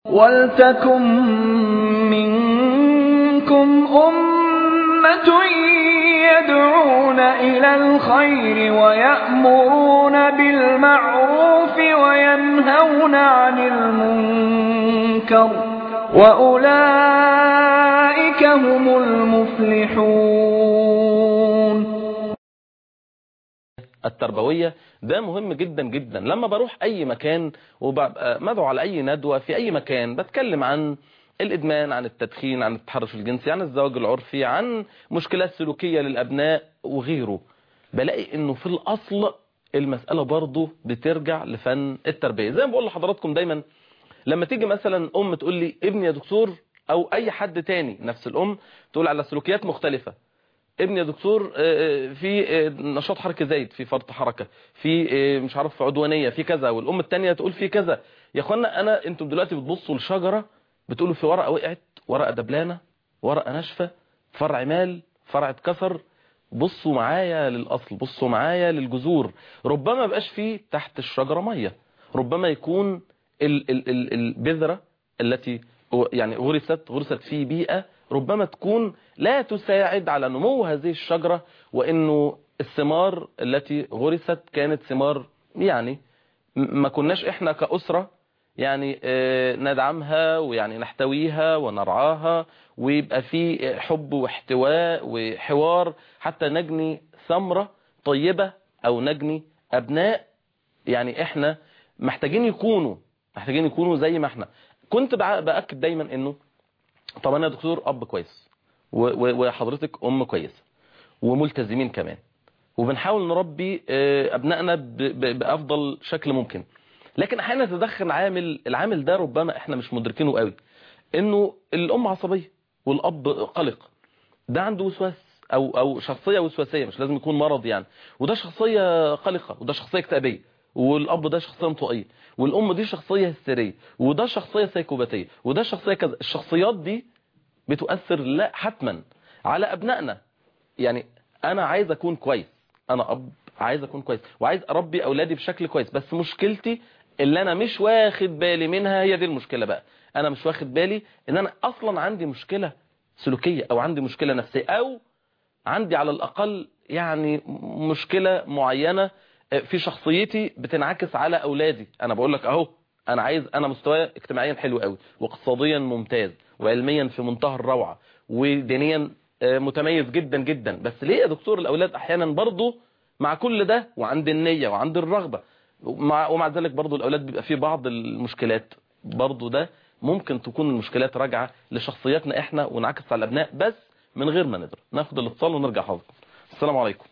وَلْتَكُن مِّنكُمْ أُمَّةٌ يَدْعُونَ إِلَى الْخَيْرِ وَيَأْمُرُونَ بِالْمَعْرُوفِ وَيَنْهَوْنَ عَنِ الْمُنكَرِ ۚ وَأُولَٰئِكَ هُمُ الْمُفْلِحُونَ التربوية ده مهم جدا جدا لما بروح أي مكان ومدعو على أي ندوة في أي مكان بتكلم عن الإدمان عن التدخين عن التحرش الجنسي عن الزواج العرفي عن مشكلات سلوكية للأبناء وغيره بلاقي إنه في الأصل المسألة برضه بترجع لفن التربية زي ما بقول لحضراتكم دايما لما تيجي مثلا أم تقول لي ابني يا دكتور أو أي حد تاني نفس الأم تقول على سلوكيات مختلفة ابني يا دكتور في نشاط حركي زايد في فرط حركة في مش عارف عدوانية في كذا والأم التانية تقول في كذا يا اخوانا أنا انتم دلوقتي بتبصوا لشجرة بتقولوا في ورقة وقعت ورقة دبلانة ورقة ناشفة فرع مال فرع اتكسر بصوا معايا للأصل بصوا معايا للجذور ربما بقاش فيه تحت الشجرة مية ربما يكون ال ال ال البذرة التي يعني غرست غرست في بيئة ربما تكون لا تساعد على نمو هذه الشجرة وانه الثمار التي غرست كانت ثمار يعني ما كناش احنا كأسرة يعني ندعمها ويعني نحتويها ونرعاها ويبقى في حب واحتواء وحوار حتى نجني ثمرة طيبة او نجني ابناء يعني احنا محتاجين يكونوا محتاجين يكونوا زي ما احنا كنت بأكد دايما انه طب انا دكتور اب كويس وحضرتك ام كويسه وملتزمين كمان وبنحاول نربي ابنائنا بافضل شكل ممكن لكن احيانا يتدخل عامل العامل ده ربما احنا مش مدركينه قوي انه الام عصبيه والاب قلق ده عنده وسواس او او شخصيه وسواسيه مش لازم يكون مرض يعني وده شخصيه قلقه وده شخصيه اكتئابيه والاب ده شخصيه انطوائيه والام دي شخصيه هستيريه وده شخصيه سيكوباتيه وده شخصيه كذا الشخصيات دي بتؤثر لا حتما على ابنائنا يعني انا عايز اكون كويس انا اب عايز اكون كويس وعايز اربي اولادي بشكل كويس بس مشكلتي اللي انا مش واخد بالي منها هي دي المشكله بقى انا مش واخد بالي ان انا اصلا عندي مشكله سلوكيه او عندي مشكله نفسيه او عندي على الاقل يعني مشكله معينه في شخصيتي بتنعكس على اولادي انا بقول لك اهو انا عايز انا مستواي اجتماعيا حلو قوي واقتصاديا ممتاز وعلميا في منتهى الروعه ودينيا متميز جدا جدا بس ليه يا دكتور الاولاد احيانا برضه مع كل ده وعند النيه وعند الرغبه ومع, ومع ذلك برضه الاولاد بيبقى فيه بعض المشكلات برضه ده ممكن تكون المشكلات راجعه لشخصياتنا احنا ونعكس على الابناء بس من غير ما ندري ناخد الاتصال ونرجع حضرتك السلام عليكم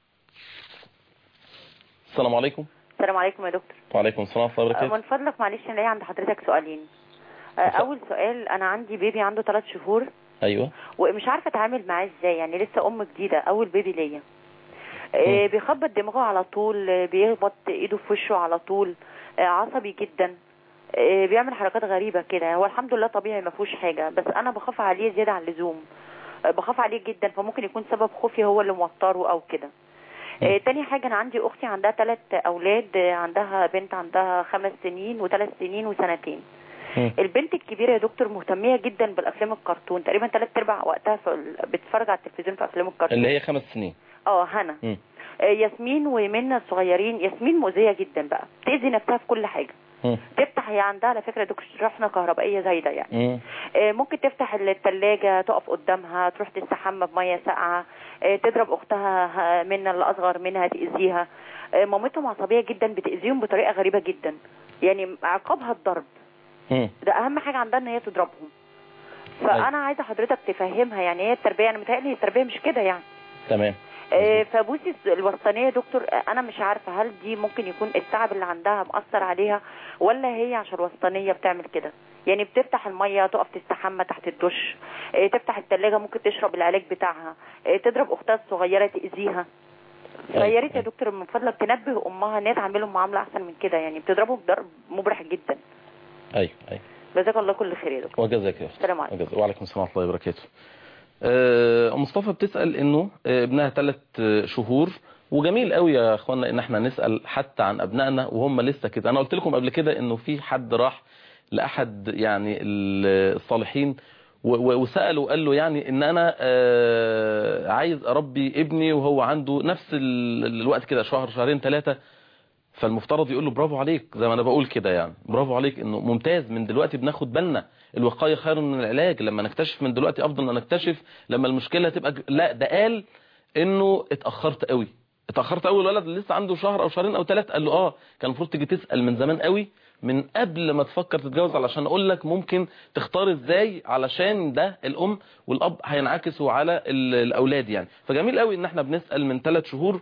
السلام عليكم السلام عليكم يا دكتور وعليكم السلام ورحمه الله وبركاته من فضلك معلش انا ليا عند حضرتك سؤالين اول سؤال انا عندي بيبي عنده 3 شهور ايوه ومش عارفه اتعامل معاه ازاي يعني لسه ام جديده اول بيبي ليا آه بيخبط دماغه على طول بيخبط ايده في وشه على طول آه عصبي جدا آه بيعمل حركات غريبه كده هو الحمد لله طبيعي ما فيهوش حاجه بس انا بخاف عليه زياده عن اللزوم بخاف عليه جدا فممكن يكون سبب خوفي هو اللي موتره او كده آه تاني حاجة أنا عندي أختي عندها ثلاث أولاد عندها بنت عندها خمس سنين وثلاث سنين وسنتين م. البنت الكبيرة يا دكتور مهتمية جدا بالأفلام الكرتون تقريبا ثلاث أرباع وقتها بتتفرج على التلفزيون في أفلام الكرتون اللي هي خمس سنين اه هنا م. آه ياسمين ومنى الصغيرين ياسمين مؤذية جدا بقى تأذي نفسها في كل حاجة م. تفتح هي عندها على فكرة دكتور شحنة كهربائية زايدة يعني آه ممكن تفتح الثلاجة تقف قدامها تروح تستحمى بمية ساقعة تضرب اختها منى اللي اصغر منها تاذيها مامتهم عصبيه جدا بتاذيهم بطريقه غريبه جدا يعني عقابها الضرب ده اهم حاجه عندها ان هي تضربهم فانا عايزه حضرتك تفهمها يعني هي التربيه انا متهيألي التربيه مش كده يعني تمام فبوسي الوسطانيه دكتور انا مش عارفه هل دي ممكن يكون التعب اللي عندها مأثر عليها ولا هي عشان الوسطانيه بتعمل كده يعني بتفتح الميه تقف تستحمى تحت الدش تفتح الثلاجه ممكن تشرب العلاج بتاعها تضرب اختها الصغيره تاذيها فيا ريت يا دكتور من فضلك تنبه امها ان هي تعملهم معامله احسن من كده يعني بتضربهم ضرب مبرح جدا ايوه ايوه جزاك الله كل خير يا دكتور وجزاك يا السلام عليكم وعليكم السلام ورحمه الله وبركاته أه مصطفى بتسال انه ابنها ثلاث شهور وجميل قوي يا اخوانا ان احنا نسال حتى عن ابنائنا وهم لسه كده انا قلت لكم قبل كده انه في حد راح لاحد يعني ال- الصالحين و- و- وساله وقال له يعني ان انا آه، عايز اربي ابني وهو عنده نفس ال- الوقت كده شهر شهرين ثلاثه فالمفترض يقول له برافو عليك زي ما انا بقول كده يعني برافو عليك انه ممتاز من دلوقتي بناخد بالنا الوقايه خير من العلاج لما نكتشف من دلوقتي افضل ما نكتشف لما المشكله تبقى ج- لا ده قال انه اتاخرت قوي اتاخرت قوي الولد اللي لسه عنده شهر او شهرين او ثلاث قال له اه كان المفروض تيجي تسال من زمان قوي من قبل ما تفكر تتجوز علشان اقول لك ممكن تختار ازاي علشان ده الام والاب هينعكسوا على ال- الاولاد يعني فجميل قوي ان احنا بنسال من ثلاث شهور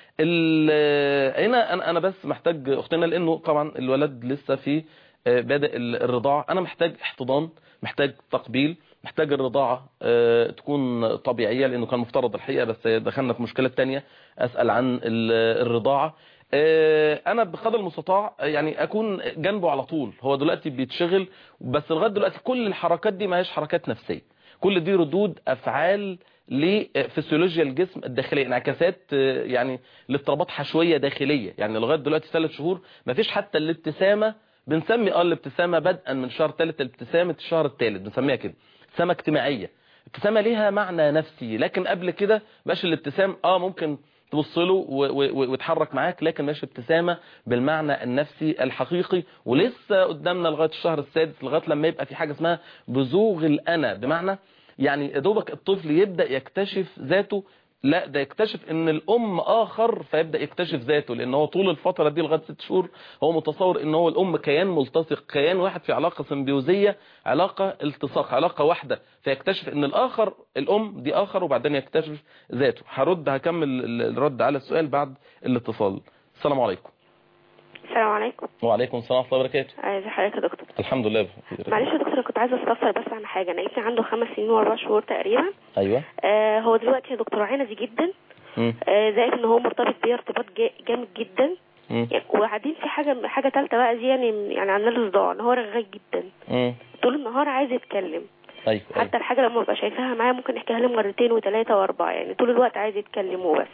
ال- هنا انا انا بس محتاج اختنا لانه طبعا الولد لسه في آه، بادئ ال- الرضاعه انا محتاج احتضان محتاج تقبيل محتاج الرضاعه آه، تكون طبيعيه لانه كان مفترض الحقيقه بس دخلنا في مشكله تانية اسال عن ال- الرضاعه آه، انا بقدر المستطاع يعني اكون جنبه على طول هو دلوقتي بيتشغل بس لغايه دلوقتي كل الحركات دي ما هيش حركات نفسيه كل دي ردود افعال لفسيولوجيا الجسم الداخليه انعكاسات آه، يعني لاضطرابات حشويه داخليه يعني لغايه دلوقتي ثلاث شهور ما فيش حتى الابتسامه بنسمي اه الابتسامه بدءا من شهر ثالث ابتسامه الشهر الثالث بنسميها كده ابتسامه اجتماعيه ابتسامه ليها معنى نفسي لكن قبل كده باش الابتسام اه ممكن تبص له و- و- ويتحرك معاك لكن مش ابتسامه بالمعنى النفسي الحقيقي ولسه قدامنا لغايه الشهر السادس لغايه لما يبقى في حاجه اسمها بزوغ الانا بمعنى يعني يا دوبك الطفل يبدا يكتشف ذاته لا ده يكتشف ان الام اخر فيبدا يكتشف ذاته لان هو طول الفتره دي لغايه ست شهور هو متصور ان هو الام كيان ملتصق كيان واحد في علاقه سمبيوزيه علاقه التصاق علاقه واحده فيكتشف ان الاخر الام دي اخر وبعدين يكتشف ذاته هرد هكمل ال- الرد على السؤال بعد الاتصال السلام عليكم السلام عليكم وعليكم السلام ورحمه الله وبركاته ازي حضرتك يا دكتور الحمد لله بخير. معلش يا دكتور انا كنت عايزه استفسر بس عن حاجه انا ابني عنده خمس سنين واربع شهور تقريبا ايوه آه هو دلوقتي يا دكتور عندي جدا مم. آه زائد ان هو مرتبط بيا ارتباط جا- جامد جدا مم. يعني وبعدين في حاجه حاجه ثالثه بقى دي يعني يعني عامله له صداع ان هو رغاي جدا مم. طول النهار عايز يتكلم ايوه حتى ايوه الحاجه لما ببقى شايفاها معاه ممكن يحكيها لي مرتين وثلاثه واربعه يعني طول الوقت عايز يتكلم وبس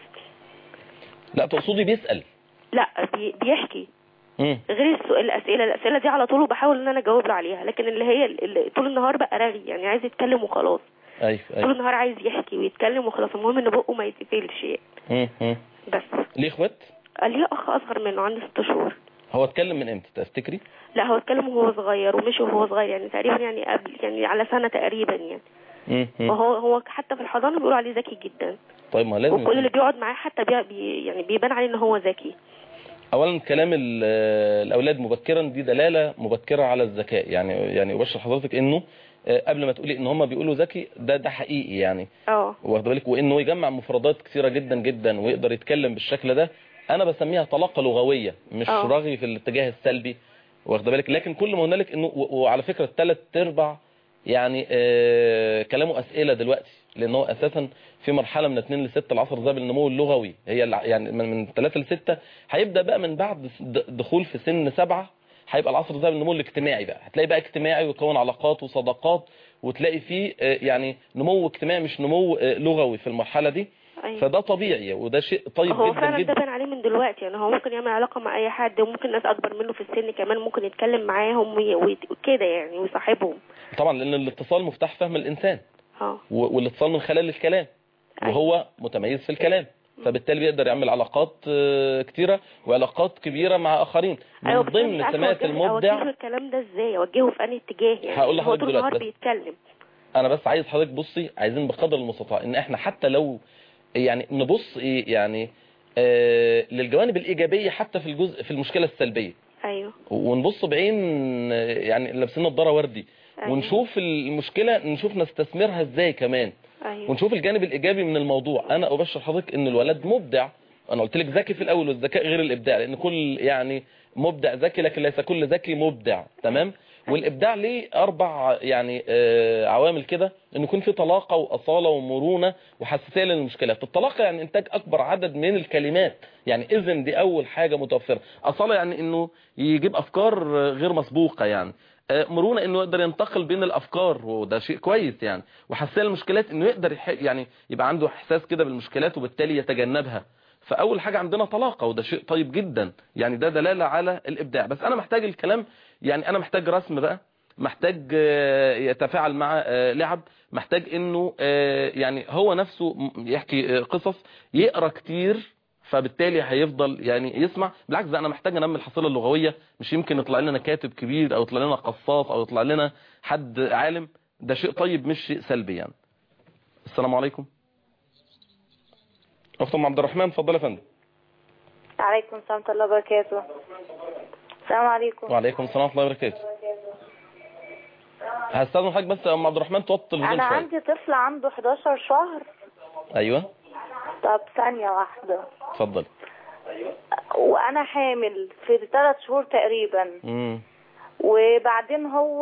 لا تقصدي بيسال لا بي بيحكي مم. غير السؤال الاسئله الاسئله دي على طول وبحاول ان انا اجاوب له عليها لكن اللي هي اللي طول النهار بقى رغي يعني عايز يتكلم وخلاص ايوه طول ايوه النهار عايز يحكي ويتكلم وخلاص المهم ان بقه ما يتقفلش يعني مم. مم. بس ليه اخوات قال لي اخ اصغر منه عنده ست شهور هو اتكلم من امتى تفتكري لا هو اتكلم وهو صغير ومشي وهو صغير يعني تقريبا يعني قبل يعني على سنه تقريبا يعني مم. مم. وهو هو حتى في الحضانه بيقولوا عليه ذكي جدا طيب ما لازم وكل يكون- اللي بيقعد معاه حتى بي بي- يعني بيبان عليه ان هو ذكي اولا كلام ال- الاولاد مبكرا دي دلاله مبكره على الذكاء يعني يعني ابشر حضرتك انه آه، قبل ما تقولي ان هم بيقولوا ذكي ده ده حقيقي يعني اه واخد بالك وانه يجمع مفردات كثيره جدا جدا ويقدر يتكلم بالشكل ده انا بسميها طلاقه لغويه مش آه. رغي في الاتجاه السلبي واخد بالك لكن كل ما هنالك انه و- وعلى فكره الثلاث ارباع يعني آه كلامه اسئله دلوقتي لان هو اساسا في مرحله من 2 ل 6 العصر الذهبي للنمو اللغوي هي الع- يعني من من 3 ل 6 هيبدا بقى من بعد د- دخول في سن سبعة هيبقى العصر الذهبي للنمو الاجتماعي بقى هتلاقي بقى اجتماعي ويكون علاقات وصداقات وتلاقي فيه آه، يعني نمو اجتماعي مش نمو آه، لغوي في المرحله دي ايوه فده طبيعي وده شيء طيب هو جدا فعلا ده جدا بان عليه من دلوقتي يعني هو ممكن يعمل علاقه مع اي حد وممكن ناس اكبر منه في السن كمان ممكن يتكلم معاهم وي- ويت- وكده يعني ويصاحبهم طبعا لان الاتصال مفتاح فهم الانسان اه و- والاتصال من خلال الكلام أيوة. وهو متميز في الكلام فبالتالي بيقدر يعمل علاقات آه، كتيره وعلاقات كبيره مع اخرين من ايوه بس أنا مش ضمن عارفة سمات أوجهه- المبدع اوجهه الكلام ده ازاي اوجهه في انهي اتجاه يعني هقول هو لحضرتك طول دلوقتي النهار بس. بيتكلم انا بس عايز حضرتك بصي عايزين بقدر المستطاع ان احنا حتى لو يعني نبص ايه يعني آه للجوانب الايجابيه حتى في الجزء في المشكله السلبيه ايوه ونبص بعين آه، يعني لابسين نضاره وردي أيوة. ونشوف المشكله نشوف نستثمرها ازاي كمان ايوه ونشوف الجانب الايجابي من الموضوع انا ابشر حضرتك ان الولد مبدع انا قلت لك ذكي في الاول والذكاء غير الابداع لان كل يعني مبدع ذكي لكن ليس كل ذكي مبدع تمام والابداع ليه اربع يعني آه، عوامل كده ان يكون في طلاقه واصاله ومرونه وحساسيه للمشكلات الطلاقه يعني انتاج اكبر عدد من الكلمات يعني اذن دي اول حاجه متوفره اصاله يعني انه يجيب افكار آه، غير مسبوقه يعني آه، مرونه انه يقدر ينتقل بين الافكار وده شيء كويس يعني وحساسيه للمشكلات انه يقدر يح... يعني يبقى عنده احساس كده بالمشكلات وبالتالي يتجنبها فاول حاجه عندنا طلاقه وده شيء طيب جدا يعني ده دلاله على الابداع بس انا محتاج الكلام يعني انا محتاج رسم بقى محتاج آه، يتفاعل مع آه، لعب محتاج انه آه، يعني هو نفسه م- يحكي آه، قصص يقرا كتير فبالتالي هيفضل يعني يسمع بالعكس ده انا محتاج انمي الحصيله اللغويه مش يمكن يطلع لنا كاتب كبير او يطلع لنا قصاص او يطلع لنا حد عالم ده شيء طيب مش شيء سلبي يعني السلام عليكم اخت ام عبد الرحمن اتفضل يا فندم عليكم السلام ورحمة الله وبركاته السلام عليكم وعليكم السلام ورحمه الله وبركاته هستاذن حضرتك بس يا ام عبد الرحمن توطي الفيديو أنا شويه عندي طفل عنده 11 شهر ايوه طب ثانية واحدة اتفضل وأنا حامل في ثلاث شهور تقريبا امم وبعدين هو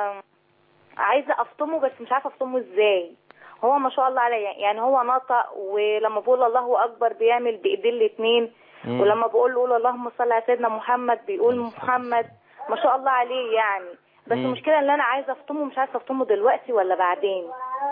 عايزة أفطمه بس مش عارفة أفطمه إزاي هو ما شاء الله عليه يعني هو نطق ولما بقول الله أكبر بيعمل بإيديه الاتنين مم. ولما بقول له قول اللهم صل على سيدنا محمد بيقول محمد ما شاء الله عليه يعني بس مم. المشكله ان انا عايزه افطمه مش عارفه افطمه دلوقتي ولا بعدين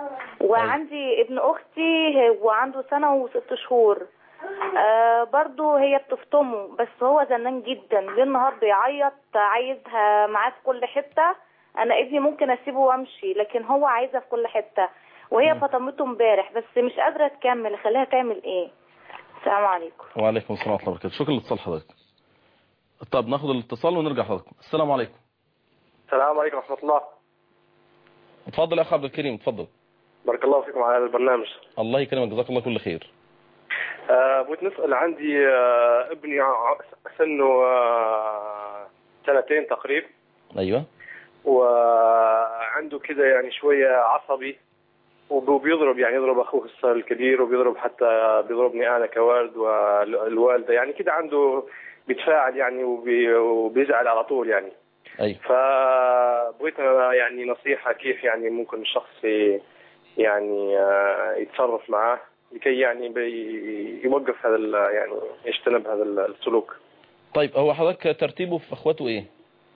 وعندي ابن اختي هو عنده سنه وست شهور آه برضو هي بتفطمه بس هو زنان جدا ليل نهار بيعيط عايزها معاه في كل حته انا ابني ممكن اسيبه وامشي لكن هو عايزها في كل حته وهي مم. فطمته امبارح بس مش قادره تكمل اخليها تعمل ايه السلام عليكم وعليكم السلام ورحمه الله وبركاته شكرا لاتصال حضرتك طب ناخد الاتصال ونرجع حضرتك السلام عليكم السلام عليكم ورحمة الله اتفضل يا اخ عبد الكريم اتفضل بارك الله فيكم على البرنامج الله يكرمك جزاك الله كل خير آه، بغيت نسأل عندي آه، ابني ع- سنه آه، سنتين تقريبا ايوه وعنده كده يعني شوية عصبي وب- وبيضرب يعني يضرب أخوه الص- الكبير وبيضرب حتى بيضربني أنا كوالد والوالدة يعني كده عنده بيتفاعل يعني وبي وبيزعل على طول يعني ايوه فبغيت يعني نصيحة كيف يعني ممكن الشخص ي- يعني آه، يتصرف معاه لكي يعني بي- يوقف هذا ال- يعني يجتنب هذا السلوك طيب هو حضرتك ترتيبه في اخواته ايه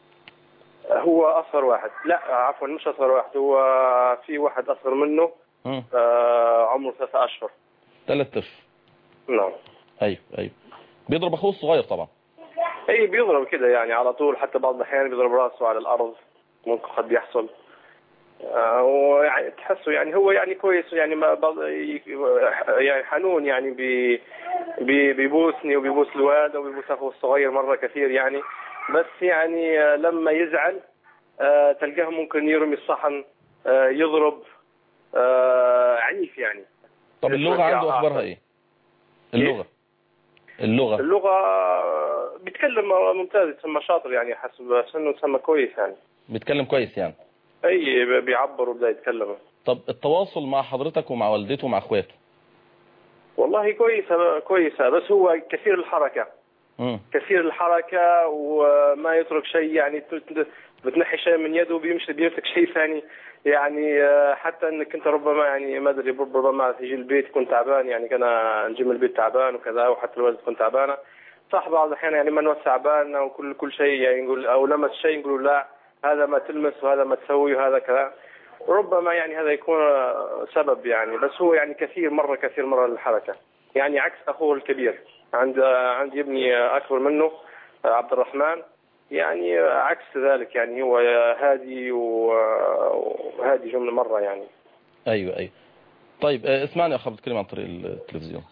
هو أصغر واحد لا عفوا مش أصغر واحد هو في واحد أصغر منه امم آه، عمره ثلاثة أشهر ثلاث طفل نعم ايوه ايوه بيضرب اخوه الصغير طبعا اي بيضرب كده يعني على طول حتى بعض الأحيان بيضرب راسه على الأرض ممكن قد يحصل آه، ويعني تحسه يعني هو يعني كويس يعني ما بعض- يعني حنون يعني بي بي- بيبوسني وبيبوس الوالد وبيبوس اخوه الصغير مره كثير يعني بس يعني آه، لما يزعل آه، تلقاه ممكن يرمي الصحن آه، يضرب آه، عنيف يعني طب اللغه عنده اخبارها ايه اللغه اللغه اللغه آه، بيتكلم ممتاز يتسمى شاطر يعني حسب سنه يتسمى كويس يعني بيتكلم كويس يعني اي بيعبر وبدا يتكلم طب التواصل مع حضرتك ومع والدته ومع اخواته والله كويسه كويسه بس هو كثير الحركه امم كثير الحركة وما يترك شيء يعني ت- ت- بتنحي شيء من يده وبيمشي بيمسك شيء ثاني يعني آه، حتى انك انت ربما يعني ما ادري ربما تجي البيت كنت تعبان يعني كان نجي من البيت تعبان وكذا وحتى الوالد كنت تعبانه صح بعض الاحيان يعني من تعبان او كل كل شيء يعني نقول او لمس شيء نقول لا هذا ما تلمس وهذا ما تسوي وهذا كذا ربما يعني هذا يكون آه، سبب يعني بس هو يعني كثير مره كثير مره الحركه يعني عكس اخوه الكبير عند عندي ابني اكبر منه عبد الرحمن يعني عكس ذلك يعني هو هادي و- وهادي جمله مره يعني ايوه ايوه طيب آه، اسمعني يا اخ عبد الكريم عن طريق التلفزيون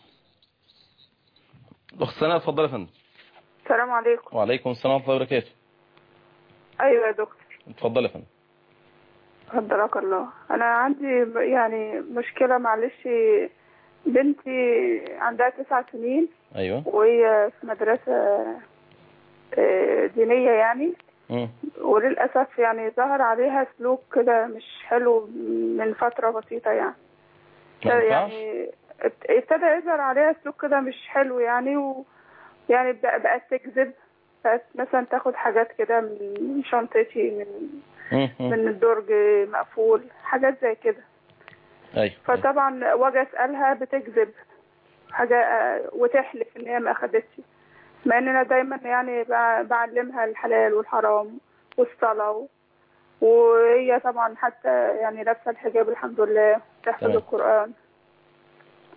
اخت سناء اتفضل يا فندم السلام عليكم وعليكم السلام ورحمه الله وبركاته ايوه يا دكتور اتفضل يا فندم قدرك الله انا عندي ب- يعني مشكله معلش بنتي عندها تسع سنين ايوه وهي في مدرسه آه، دينيه يعني امم وللاسف يعني ظهر عليها سلوك كده مش حلو من فتره بسيطه يعني ما ينفعش يعني ابت- ابتدى يظهر عليها سلوك كده مش حلو يعني و يعني بق- بقت تكذب بقت مثلا تاخد حاجات كده من شنطتي من مم، مم. من الدرج مقفول حاجات زي كده ايوه أيوة. فطبعا واجي اسالها بتكذب حاجه آه، وتحلف ان هي ما اخدتش مع ان انا دايما يعني بع- بعلمها الحلال والحرام والصلاه و- وهي طبعا حتى يعني لابسه الحجاب الحمد لله تحفظ تمام. القران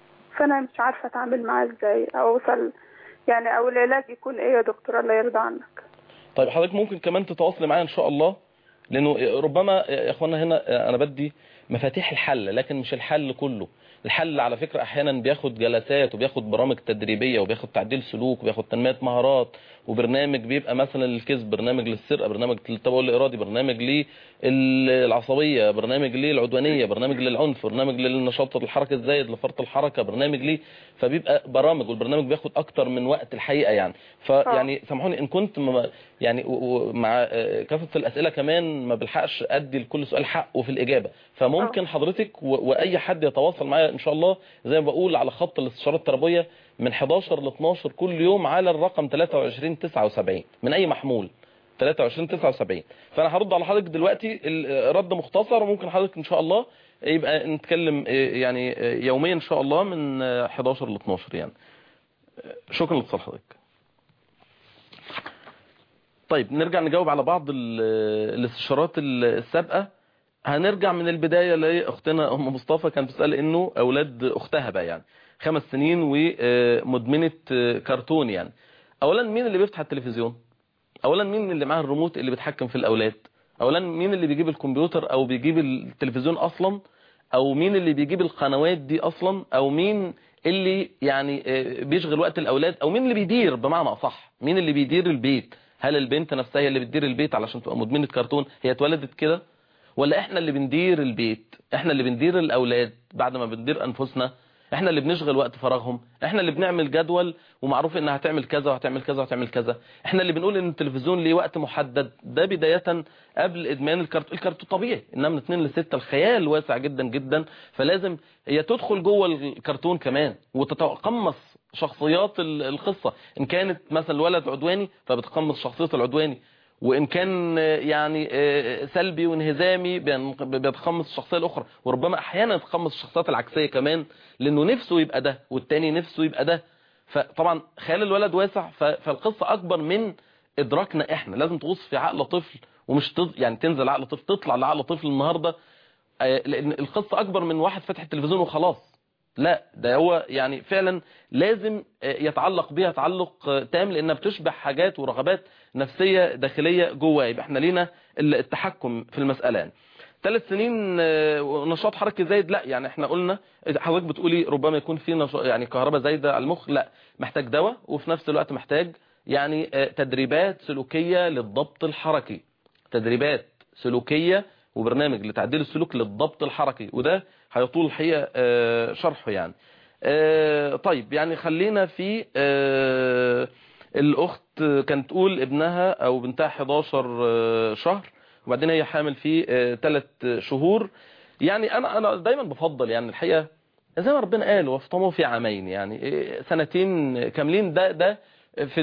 فانا مش عارفه اتعامل معاه ازاي او اوصل يعني او العلاج يكون ايه يا دكتور الله يرضى عنك طيب حضرتك ممكن كمان تتواصلي معايا ان شاء الله لانه ربما يا اخوانا هنا انا بدي مفاتيح الحل لكن مش الحل كله الحل على فكرة احيانا بياخد جلسات وبياخد برامج تدريبية وبياخد تعديل سلوك وبياخد تنمية مهارات وبرنامج بيبقى مثلا للكذب برنامج للسرقة برنامج للتبول الارادي برنامج للعصبية برنامج للعدوانية برنامج للعنف برنامج للنشاط الحركة الزايد لفرط الحركة برنامج ليه فبيبقى برامج والبرنامج بياخد اكتر من وقت الحقيقة يعني فيعني سامحوني ان كنت م- يعني و- و- مع آه، كثرة الاسئلة كمان ما بلحقش ادي لكل سؤال حقه في الاجابة فممكن حضرتك و- واي حد يتواصل معايا ان شاء الله زي ما بقول على خط الاستشارات التربويه من 11 ل 12 كل يوم على الرقم 23 79 من اي محمول 23 79 فانا هرد على حضرتك دلوقتي ال- رد مختصر وممكن حضرتك ان شاء الله يبقى نتكلم آه، يعني آه، يوميا ان شاء الله من آه، 11 ل 12 يعني آه، شكرا لاتصال حضرتك طيب نرجع نجاوب على بعض ال- الاستشارات ال- السابقه هنرجع من البداية لأختنا أم مصطفى كانت بتسأل إنه أولاد أختها بقى يعني خمس سنين ومدمنة كرتون يعني أولا مين اللي بيفتح التلفزيون أولا مين اللي معاه الريموت اللي بيتحكم في الأولاد أولا مين اللي بيجيب الكمبيوتر أو بيجيب التلفزيون أصلا أو مين اللي بيجيب القنوات دي أصلا أو مين اللي يعني آه، بيشغل وقت الأولاد أو مين اللي بيدير بمعنى أصح مين اللي بيدير البيت هل البنت نفسها هي اللي بتدير البيت علشان تبقى مدمنة كرتون هي اتولدت كده ولا احنا اللي بندير البيت احنا اللي بندير الاولاد بعد ما بندير انفسنا احنا اللي بنشغل وقت فراغهم احنا اللي بنعمل جدول ومعروف انها هتعمل كذا وهتعمل كذا وهتعمل كذا احنا اللي بنقول ان التلفزيون ليه وقت محدد ده بداية قبل ادمان الكرتون الكرتون طبيعي انها من 2 ل 6 الخيال واسع جدا جدا فلازم هي تدخل جوه الكرتون كمان وتتقمص شخصيات ال- القصة ان كانت مثلا الولد عدواني فبتقمص شخصية العدواني وإن كان آه، يعني آه، سلبي وانهزامي بين- بيتقمص الشخصية الأخرى وربما أحيانا يتقمص الشخصيات العكسية كمان لأنه نفسه يبقى ده والتاني نفسه يبقى ده فطبعا خيال الولد واسع ف- فالقصة أكبر من إدراكنا إحنا لازم تغوص في عقل طفل ومش تز... يعني تنزل عقل طفل تطلع لعقل طفل النهاردة آه، لأن القصة أكبر من واحد فتح التلفزيون وخلاص لا ده هو يعني فعلا لازم آه، يتعلق بيها تعلق آه، تام لانها بتشبه حاجات ورغبات نفسية داخلية جواه يبقى احنا لينا التحكم في المسألة يعني. ثلاث سنين آه، نشاط حركي زايد لا يعني احنا قلنا حضرتك بتقولي ربما يكون في نشاط يعني كهرباء زايدة على المخ لا محتاج دواء وفي نفس الوقت محتاج يعني آه، تدريبات سلوكية للضبط الحركي تدريبات سلوكية وبرنامج لتعديل السلوك للضبط الحركي وده هيطول الحقيقة آه، شرحه يعني آه، طيب يعني خلينا في آه، الأخت كانت تقول ابنها أو بنتها 11 آه، شهر وبعدين هي حامل في 3 شهور يعني أنا أنا دايما بفضل يعني الحقيقة زي ما ربنا قال وفطموا في عامين يعني إيه، سنتين كاملين ده ده في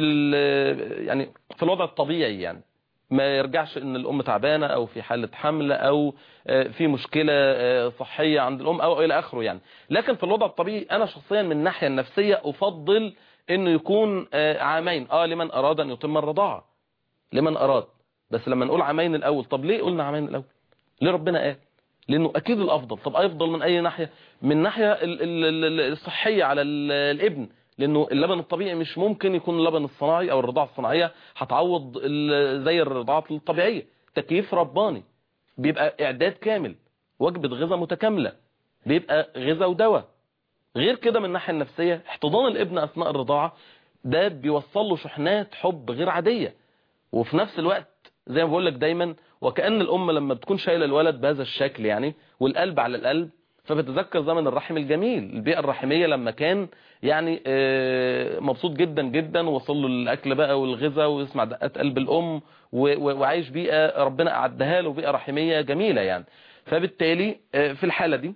ال- يعني في الوضع الطبيعي يعني ما يرجعش ان الام تعبانه او في حاله حمل او آه، في مشكله آه، صحيه عند الام او الى اخره يعني لكن في الوضع الطبيعي انا شخصيا من الناحيه النفسيه افضل انه يكون آه، عامين اه لمن اراد ان يتم الرضاعه لمن اراد بس لما نقول عامين الاول طب ليه قلنا عامين الاول ليه ربنا قال لانه اكيد الافضل طب افضل من اي ناحيه من ناحيه ال- ال- ال- الصحيه على ال- الابن لانه اللبن الطبيعي مش ممكن يكون اللبن الصناعي او الرضاعه الصناعيه هتعوض ال- زي الرضاعات الطبيعيه تكييف رباني بيبقى اعداد كامل وجبه غذاء متكامله بيبقى غذاء ودواء غير كده من الناحيه النفسيه احتضان الابن اثناء الرضاعه ده بيوصل له شحنات حب غير عاديه وفي نفس الوقت زي ما بقول لك دايما وكأن الأم لما بتكون شايلة الولد بهذا الشكل يعني والقلب على القلب فبتذكر زمن الرحم الجميل البيئة الرحمية لما كان يعني آه، مبسوط جدا جدا ووصل له الأكل بقى والغذاء ويسمع دقات قلب الأم و- و- وعايش بيئة ربنا أعدها له بيئة رحمية جميلة يعني فبالتالي آه، في الحالة دي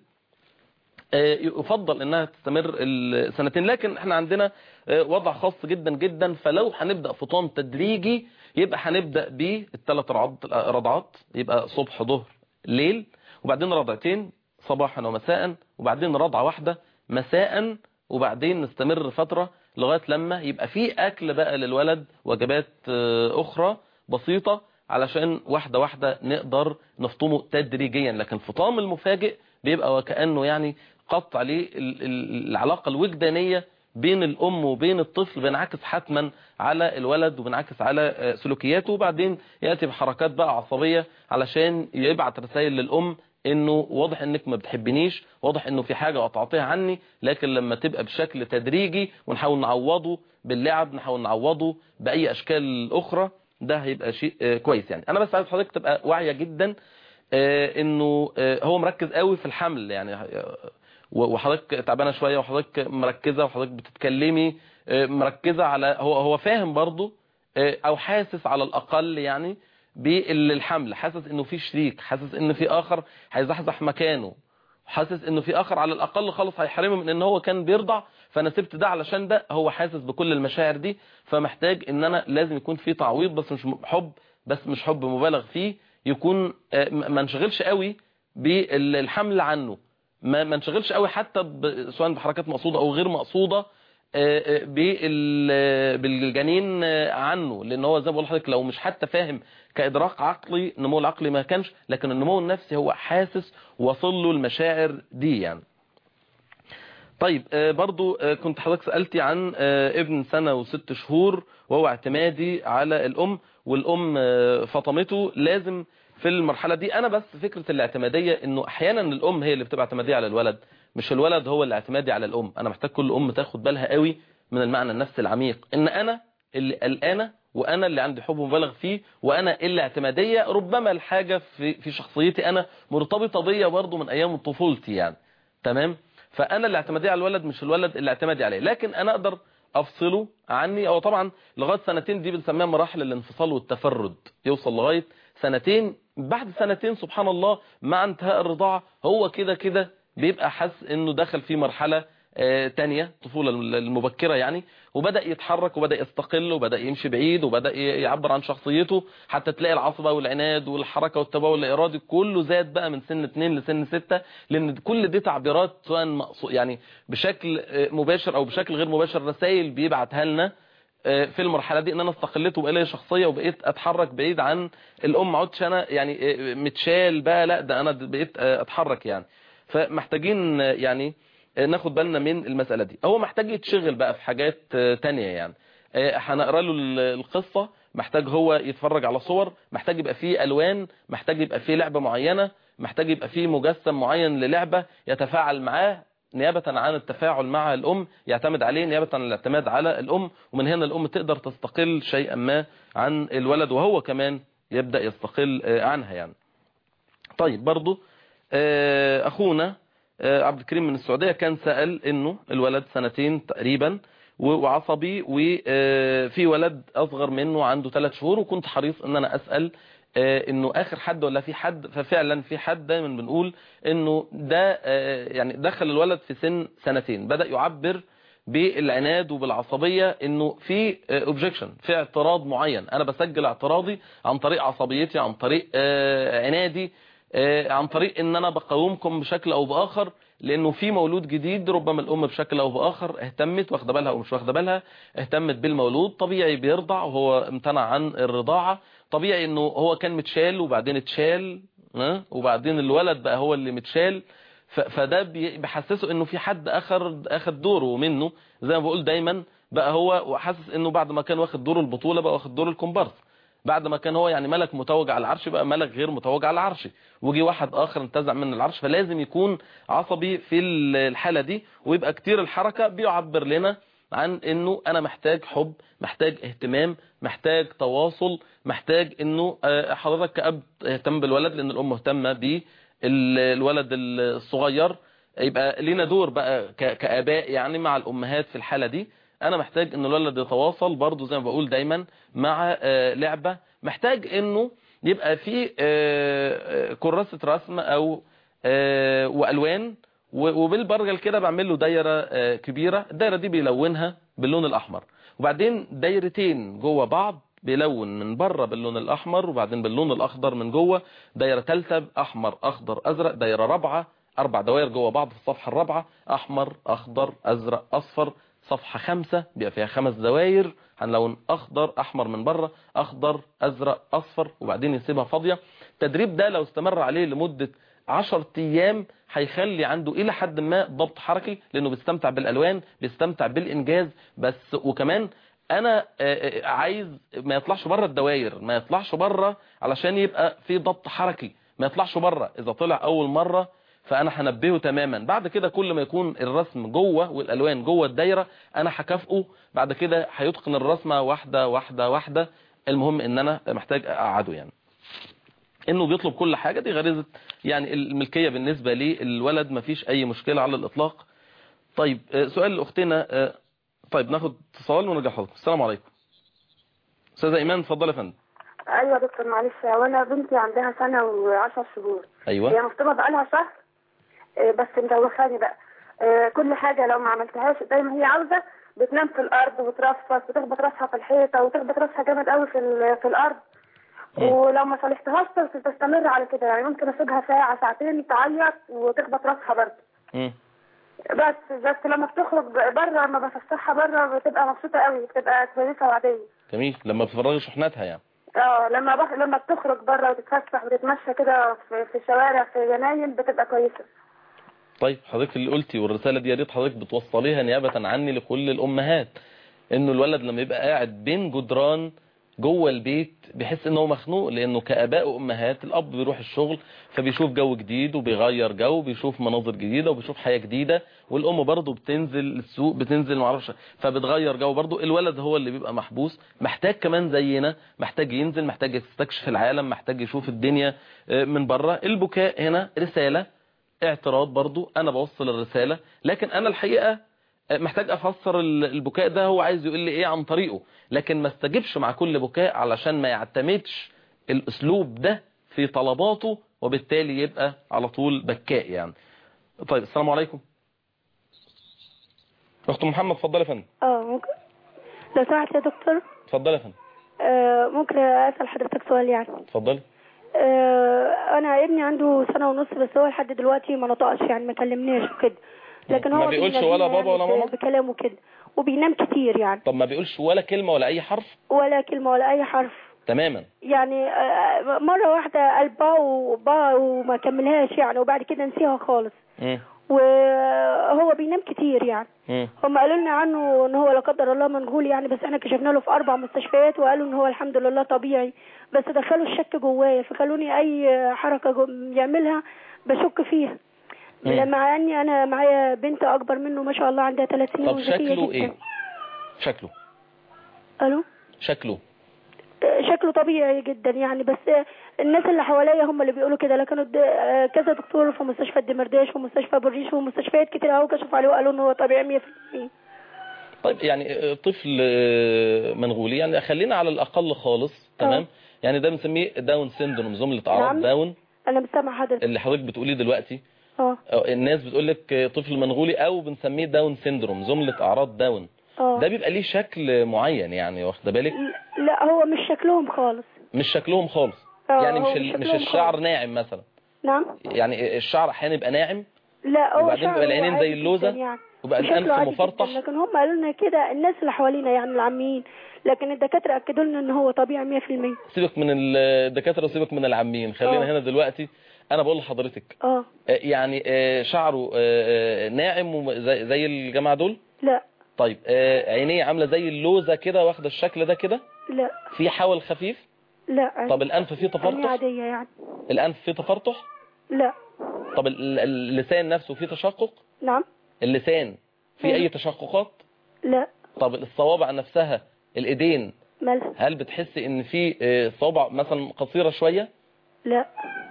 آه، يفضل انها تستمر السنتين لكن احنا عندنا آه، وضع خاص جدا جدا فلو هنبدا فطام تدريجي يبقى هنبدا بالثلاث رضعات رضعات يبقى صبح ظهر ليل وبعدين رضعتين صباحا ومساء وبعدين رضعه واحده مساء وبعدين نستمر فتره لغايه لما يبقى في اكل بقى للولد وجبات آه، اخرى بسيطه علشان واحده واحده نقدر نفطمه تدريجيا لكن الفطام المفاجئ بيبقى وكأنه يعني قطع للعلاقة الوجدانية بين الأم وبين الطفل بينعكس حتما على الولد وبينعكس على سلوكياته وبعدين يأتي بحركات بقى عصبية علشان يبعت رسائل للأم انه واضح انك ما بتحبنيش واضح انه في حاجة قطعتيها عني لكن لما تبقى بشكل تدريجي ونحاول نعوضه باللعب نحاول نعوضه بأي أشكال أخرى ده هيبقى شيء كويس يعني أنا بس عايز حضرتك تبقى واعية جدا انه هو مركز قوي في الحمل يعني وحضرتك تعبانه شويه وحضرتك مركزه وحضرتك بتتكلمي مركزه على هو هو فاهم برضه او حاسس على الاقل يعني بالحمل حاسس انه في شريك حاسس ان في اخر هيزحزح مكانه حاسس انه في اخر على الاقل خالص هيحرمه من ان هو كان بيرضع فانا سبت ده علشان ده هو حاسس بكل المشاعر دي فمحتاج ان انا لازم يكون في تعويض بس مش حب بس مش حب مبالغ فيه يكون ما نشغلش قوي بالحمل عنه ما ما نشغلش قوي حتى سواء بحركات مقصوده او غير مقصوده بالجنين عنه لان هو زي ما بقول لحضرتك لو مش حتى فاهم كادراك عقلي النمو العقلي ما كانش لكن النمو النفسي هو حاسس وصل له المشاعر دي يعني طيب برضو كنت حضرتك سألتي عن ابن سنة وست شهور وهو اعتمادي على الأم والأم فطمته لازم في المرحلة دي أنا بس فكرة الاعتمادية إنه أحيانا الأم هي اللي بتبقى اعتمادية على الولد مش الولد هو اللي اعتمادي على الأم أنا محتاج كل أم تاخد بالها قوي من المعنى النفسي العميق إن أنا اللي قلقانة وأنا اللي عندي حب مبالغ فيه وأنا اللي اعتمادية ربما الحاجة في في شخصيتي أنا مرتبطة بيا برضه من أيام طفولتي يعني تمام فأنا اللي اعتمادية على الولد مش الولد اللي اعتمادي عليه لكن أنا أقدر أفصله عني أو طبعا لغاية سنتين دي بنسميها مراحل الانفصال والتفرد يوصل لغاية سنتين بعد سنتين سبحان الله مع انتهاء الرضاعة هو كده كده بيبقى حس انه دخل في مرحلة آه تانية طفولة المبكرة يعني وبدأ يتحرك وبدأ يستقل وبدأ يمشي بعيد وبدأ يعبر عن شخصيته حتى تلاقي العصبة والعناد والحركة والتبول الإرادي كله زاد بقى من سن 2 لسن 6 لأن كل دي تعبيرات سواء يعني بشكل مباشر أو بشكل غير مباشر رسائل بيبعتها لنا في المرحلة دي ان انا استقلت وبقى لي شخصية وبقيت اتحرك بعيد عن الام ما عدتش انا يعني متشال بقى لا ده انا بقيت اتحرك يعني فمحتاجين يعني ناخد بالنا من المسألة دي هو محتاج يتشغل بقى في حاجات تانية يعني هنقرا له القصة محتاج هو يتفرج على صور محتاج يبقى فيه الوان محتاج يبقى فيه لعبة معينة محتاج يبقى فيه مجسم معين للعبة يتفاعل معاه نيابة عن التفاعل مع الأم يعتمد عليه نيابة عن الاعتماد على الأم ومن هنا الأم تقدر تستقل شيئا ما عن الولد وهو كمان يبدأ يستقل عنها يعني طيب برضو أخونا عبد الكريم من السعودية كان سأل إنه الولد سنتين تقريبا وعصبي وفي ولد أصغر منه عنده ثلاث شهور وكنت حريص إن أنا أسأل انه اخر حد ولا في حد ففعلا في حد دايما بنقول انه ده يعني دخل الولد في سن سنتين بدأ يعبر بالعناد وبالعصبية انه في اوبجكشن في اعتراض معين انا بسجل اعتراضي عن طريق عصبيتي عن طريق عنادي عن طريق ان انا بقاومكم بشكل او باخر لانه في مولود جديد ربما الام بشكل او باخر اهتمت واخده بالها او مش واخده بالها اهتمت بالمولود طبيعي بيرضع وهو امتنع عن الرضاعه طبيعي انه هو كان متشال وبعدين اتشال وبعدين الولد بقى هو اللي متشال فده بيحسسه انه في حد اخر اخد دوره منه زي ما بقول دايما بقى هو حاسس انه بعد ما كان واخد دور البطوله بقى واخد دور الكومبارس بعد ما كان هو يعني ملك متوج على العرش بقى ملك غير متوج على العرش وجي واحد اخر انتزع من العرش فلازم يكون عصبي في الحالة دي ويبقى كتير الحركة بيعبر لنا عن انه انا محتاج حب محتاج اهتمام محتاج تواصل محتاج انه حضرتك كأب اهتم بالولد لان الام مهتمة بالولد الصغير يبقى لينا دور بقى كآباء يعني مع الامهات في الحالة دي انا محتاج ان الولد يتواصل برضو زي ما بقول دايما مع لعبة محتاج انه يبقى في كراسة رسم او والوان وبالبرجل كده بعمل له دايرة كبيرة الدايرة دي بيلونها باللون الاحمر وبعدين دايرتين جوه بعض بيلون من بره باللون الاحمر وبعدين باللون الاخضر من جوه دايرة ثالثه احمر اخضر ازرق دايرة رابعه اربع دوائر جوه بعض في الصفحة الرابعة احمر اخضر ازرق اصفر صفحة خمسة بيبقى فيها خمس دوائر هنلون اخضر احمر من بره اخضر ازرق اصفر وبعدين يسيبها فاضية التدريب ده لو استمر عليه لمدة 10 ايام هيخلي عنده الى حد ما ضبط حركي لانه بيستمتع بالالوان بيستمتع بالانجاز بس وكمان انا آه، آه، عايز ما يطلعش بره الدوائر ما يطلعش بره علشان يبقى في ضبط حركي ما يطلعش بره اذا طلع اول مرة فانا هنبهه تماما بعد كده كل ما يكون الرسم جوه والالوان جوه الدايره انا هكافئه بعد كده هيتقن الرسمه واحده واحده واحده المهم ان انا محتاج اقعده يعني انه بيطلب كل حاجه دي غريزه يعني الملكيه بالنسبه للولد مفيش اي مشكله على الاطلاق طيب آه، سؤال لاختنا آه، طيب ناخد اتصال ونرجع حضرتك السلام عليكم استاذه ايمان اتفضلي يا فندم ايوه يا دكتور معلش وانا بنتي عندها سنه وعشر شهور هي ايوه مخطوبه بقالها شهر آه، بس مدوخاني بقى آه، كل حاجه لو ما عملتهاش زي ما هي عاوزه بتنام في الارض وترفص وتخبط راسها في الحيطه وتخبط راسها جامد قوي في ال- في الارض مم. ولو ما صلحتهاش تس- تستمر على كده يعني ممكن اسيبها ساعه ساعتين تعيط وتخبط راسها برضه مم. بس بس لما بتخرج بره لما بفسحها بره بتبقى مبسوطه قوي بتبقى كويسه وعاديه جميل لما بتفرغي شحناتها يعني اه لما بخ... لما بتخرج بره وتتفسح وتتمشى كده في... في الشوارع في جناين بتبقى كويسه طيب حضرتك اللي قلتي والرسالة دي يا ريت حضرتك بتوصليها نيابة عني لكل الأمهات إنه الولد لما يبقى قاعد بين جدران جوه البيت بيحس إنه مخنوق لأنه كآباء وأمهات الأب بيروح الشغل فبيشوف جو جديد وبيغير جو بيشوف مناظر جديدة وبيشوف حياة جديدة والأم برضه بتنزل السوق بتنزل معرفش فبتغير جو برضه الولد هو اللي بيبقى محبوس محتاج كمان زينا محتاج ينزل محتاج يستكشف العالم محتاج يشوف الدنيا آه، من بره البكاء هنا رسالة اعتراض برضو انا بوصل الرسالة لكن انا الحقيقة محتاج افسر ال- البكاء ده هو عايز يقول لي ايه عن طريقه لكن ما استجبش مع كل بكاء علشان ما يعتمدش الاسلوب ده في طلباته وبالتالي يبقى على طول بكاء يعني طيب السلام عليكم اخت محمد اتفضلي يا فندم اه ممكن لو سمحت يا دكتور اتفضلي يا فندم آه ممكن اسال حضرتك سؤال يعني اتفضلي آه انا ابني عنده سنه ونص بس هو لحد دلوقتي ما نطقش يعني ما كلمناش وكده لكن ما هو بيقولش بينادينا ولا بابا ولا يعني ماما؟ بكلامه كده وبينام كتير يعني طب ما بيقولش ولا كلمة ولا اي حرف ولا كلمه ولا اي حرف تماما يعني آه، مرة واحدة قال با وبا وما كملهاش يعني وبعد كده نسيها خالص مم. وهو بينام كتير يعني مم. هم قالوا لنا عنه ان هو لا قدر الله منغول يعني بس احنا كشفنا له في اربع مستشفيات وقالوا ان هو الحمد لله طبيعي بس دخلوا الشك جوايا فخلوني اي حركة جو- يعملها بشك فيها مم. مع اني انا معايا بنت اكبر منه ما شاء الله عندها ثلاث سنين طب وذكية شكله جدا. ايه شكله الو شكله شكله طبيعي جدا يعني بس الناس اللي حواليا هم اللي بيقولوا كده لكن الد- كذا دكتور في مستشفى الدمرداش ومستشفى بالريش ومستشفيات كتير قوي كشفوا عليه وقالوا ان هو طبيعي 100% طيب يعني آه، طفل آه، منغولي يعني خلينا على الأقل خالص تمام يعني ده بنسميه داون سيندروم زملة أعراض نعم. داون انا مش سامع حضرتك اللي حضرتك بتقوليه دلوقتي اه أو الناس بتقول لك آه، طفل منغولي أو بنسميه داون سيندروم زملة أعراض داون اه ده بيبقى ليه شكل معين يعني واخده بالك لا هو مش شكلهم خالص مش شكلهم خالص اه يعني هو مش ال- مش شكلهم الشعر خالص. ناعم مثلا نعم يعني الشعر احيانا يبقى ناعم لا هو وبعدين شعره بيبقى العينين زي عادي اللوزة جداً يعني وبقى وشكله الأنف عادي مفرطح جداً، لكن هم قالوا لنا كده الناس اللي حوالينا يعني العاميين لكن الدكاتره اكدوا لنا ان هو طبيعي 100% سيبك من الدكاترة وسيبك من العامين خلينا اه. هنا دلوقتي أنا بقول لحضرتك اه آه، يعني آه، شعره آه، آه، ناعم وم- زي زي الجماعة دول لا طيب آه، عينيه عاملة زي اللوزة كده واخدة الشكل ده كده لا في حول خفيف لا طب الأنف فيه عيني تفرطح عاديه يعني الأنف فيه تفرطح لا طب ال- ال- اللسان نفسه فيه تشقق نعم اللسان فيه مم. أي تشققات لا طب الصوابع نفسها الإيدين مالها هل بتحسي إن في آه، صوابع مثلا قصيرة شوية لا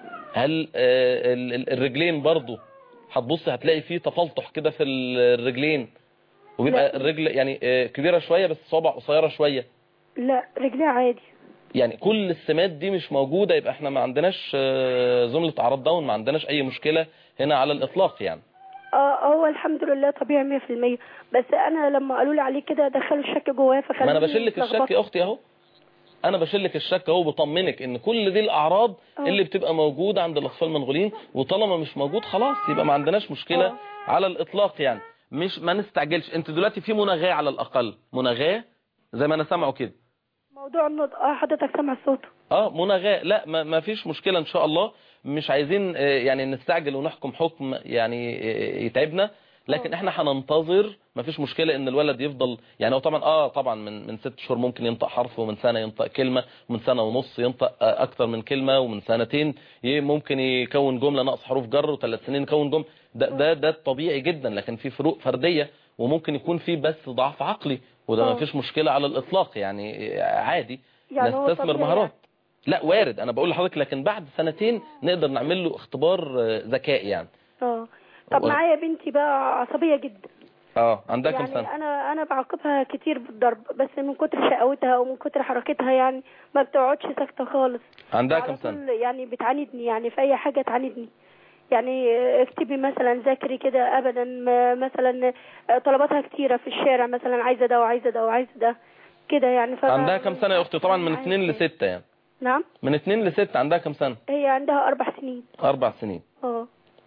هل آه، ال- ال- الرجلين برضو هتبص هتلاقي فيه تفلطح كده في ال- الرجلين وبيبقى لا. الرجل يعني آه، كبيرة شوية بس صوابع قصيرة شوية لا رجليه عادي يعني كل السمات دي مش موجودة يبقى احنا ما عندناش آه، زملة اعراض داون ما عندناش اي مشكلة هنا على الاطلاق يعني اه هو الحمد لله طبيعي 100% بس انا لما قالوا لي عليه كده دخلوا الشك جوايا فخلوني ما انا بشلك الشك اتلخبطت. يا اختي اهو انا بشلك الشك اهو بطمنك ان كل دي الاعراض اه. اللي بتبقى موجودة عند الاطفال المنغولين وطالما مش موجود خلاص يبقى ما عندناش مشكلة اه. على الاطلاق يعني مش ما نستعجلش انت دلوقتي في مناغاه على الاقل مناغاه زي ما انا سامعه كده ما موضوع النطق اه حضرتك سامع صوته اه مناغاة لا ما, ما فيش مشكلة ان شاء الله مش عايزين آه، يعني نستعجل ونحكم حكم يعني آه، يتعبنا لكن احنا هننتظر ما فيش مشكلة ان الولد يفضل يعني هو طبعا اه طبعا من من ست شهور ممكن ينطق حرف ومن سنة ينطق كلمة ومن سنة ونص ينطق آه، اكتر من كلمة ومن سنتين ي- ممكن يكون جملة ناقص حروف جر وثلاث سنين يكون جملة ده ده ده طبيعي جدا لكن في فروق فردية وممكن يكون في بس ضعف عقلي وده ما آه. فيش مشكلة على الاطلاق يعني آه، عادي يعني هو نستثمر طبيعي مهارات لا وارد انا بقول لحضرتك لكن بعد سنتين نقدر نعمل له اختبار آه، ذكاء يعني اه طب و- معايا بنتي بقى عصبية جدا اه عندها كام يعني سنه انا انا بعاقبها كتير بالضرب بس من كتر شقاوتها ومن كتر حركتها يعني ما بتقعدش ساكته خالص عندها على كام طول سنه يعني بتعاندني يعني في اي حاجه تعاندني يعني اكتبي مثلا ذاكري كده ابدا ما- مثلا طلباتها كتيره في الشارع مثلا عايزه ده وعايزه ده وعايزه ده كده يعني فأنا- عندها كام سنه يا اختي طبعا من اتنين لستة يعني نعم من اتنين لستة عندها كام سنه هي عندها اربع سنين اربع سنين اه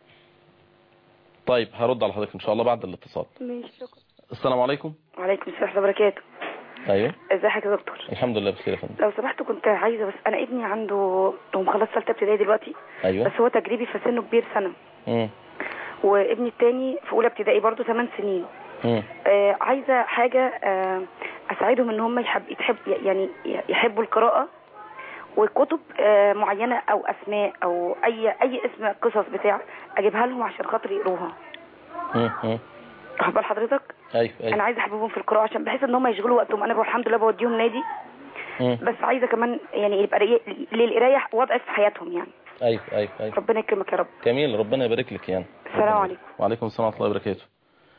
طيب هرد على حضرتك ان شاء الله بعد الاتصال ماشي شكرا السلام عليكم وعليكم السلام ورحمة الله وبركاته ايوه ازيك يا دكتور الحمد لله بخير يا فندم لو سمحت كنت عايزة بس انا ابني عنده هو مخلص ثالثة ابتدائي دلوقتي ايوه بس هو تجريبي في سنه كبير سنة مم. وابني التاني في اولى ابتدائي برضه 8 سنين مم. آه عايزة حاجة آه اساعدهم ان هم يحب يتحب يعني يحبوا القراءة وكتب آه معينة او اسماء او اي اي اسم قصص بتاع اجيبها لهم عشان خاطر يقروها مم. مم. واخد بال حضرتك ايوه انا ايوه عايزه احببهم في القراءه عشان بحيث ان هم يشغلوا وقتهم انا بقى الحمد لله بوديهم نادي مم. بس عايزه كمان يعني يبقى ري- للقرايه وضع في حياتهم يعني ايوه ايوه ايوه ربنا يكرمك يا رب جميل ربنا يبارك لك يعني السلام عليكم وعليكم السلام ورحمه الله وبركاته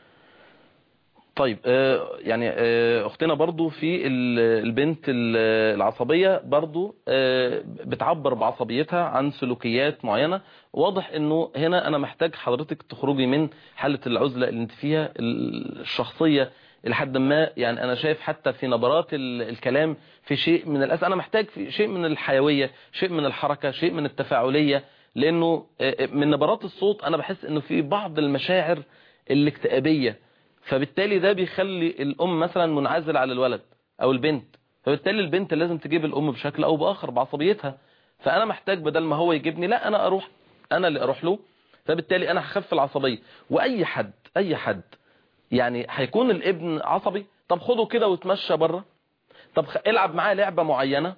طيب آه، يعني آه، اختنا برضو في ال- البنت ال- العصبية برضو آه، بتعبر بعصبيتها عن سلوكيات معينة واضح انه هنا انا محتاج حضرتك تخرجي من حالة العزلة اللي انت فيها الشخصية لحد ما يعني انا شايف حتى في نبرات ال- الكلام في شيء من الأس انا محتاج في شيء من الحيوية شيء من الحركة شيء من التفاعلية لانه آه، من نبرات الصوت انا بحس انه في بعض المشاعر الاكتئابية فبالتالي ده بيخلي الام مثلا منعزل على الولد او البنت فبالتالي البنت لازم تجيب الام بشكل او باخر بعصبيتها فانا محتاج بدل ما هو يجيبني لا انا اروح انا اللي اروح له فبالتالي انا هخف العصبيه واي حد اي حد يعني هيكون الابن عصبي طب خده كده وتمشى بره طب خ- العب معاه لعبه معينه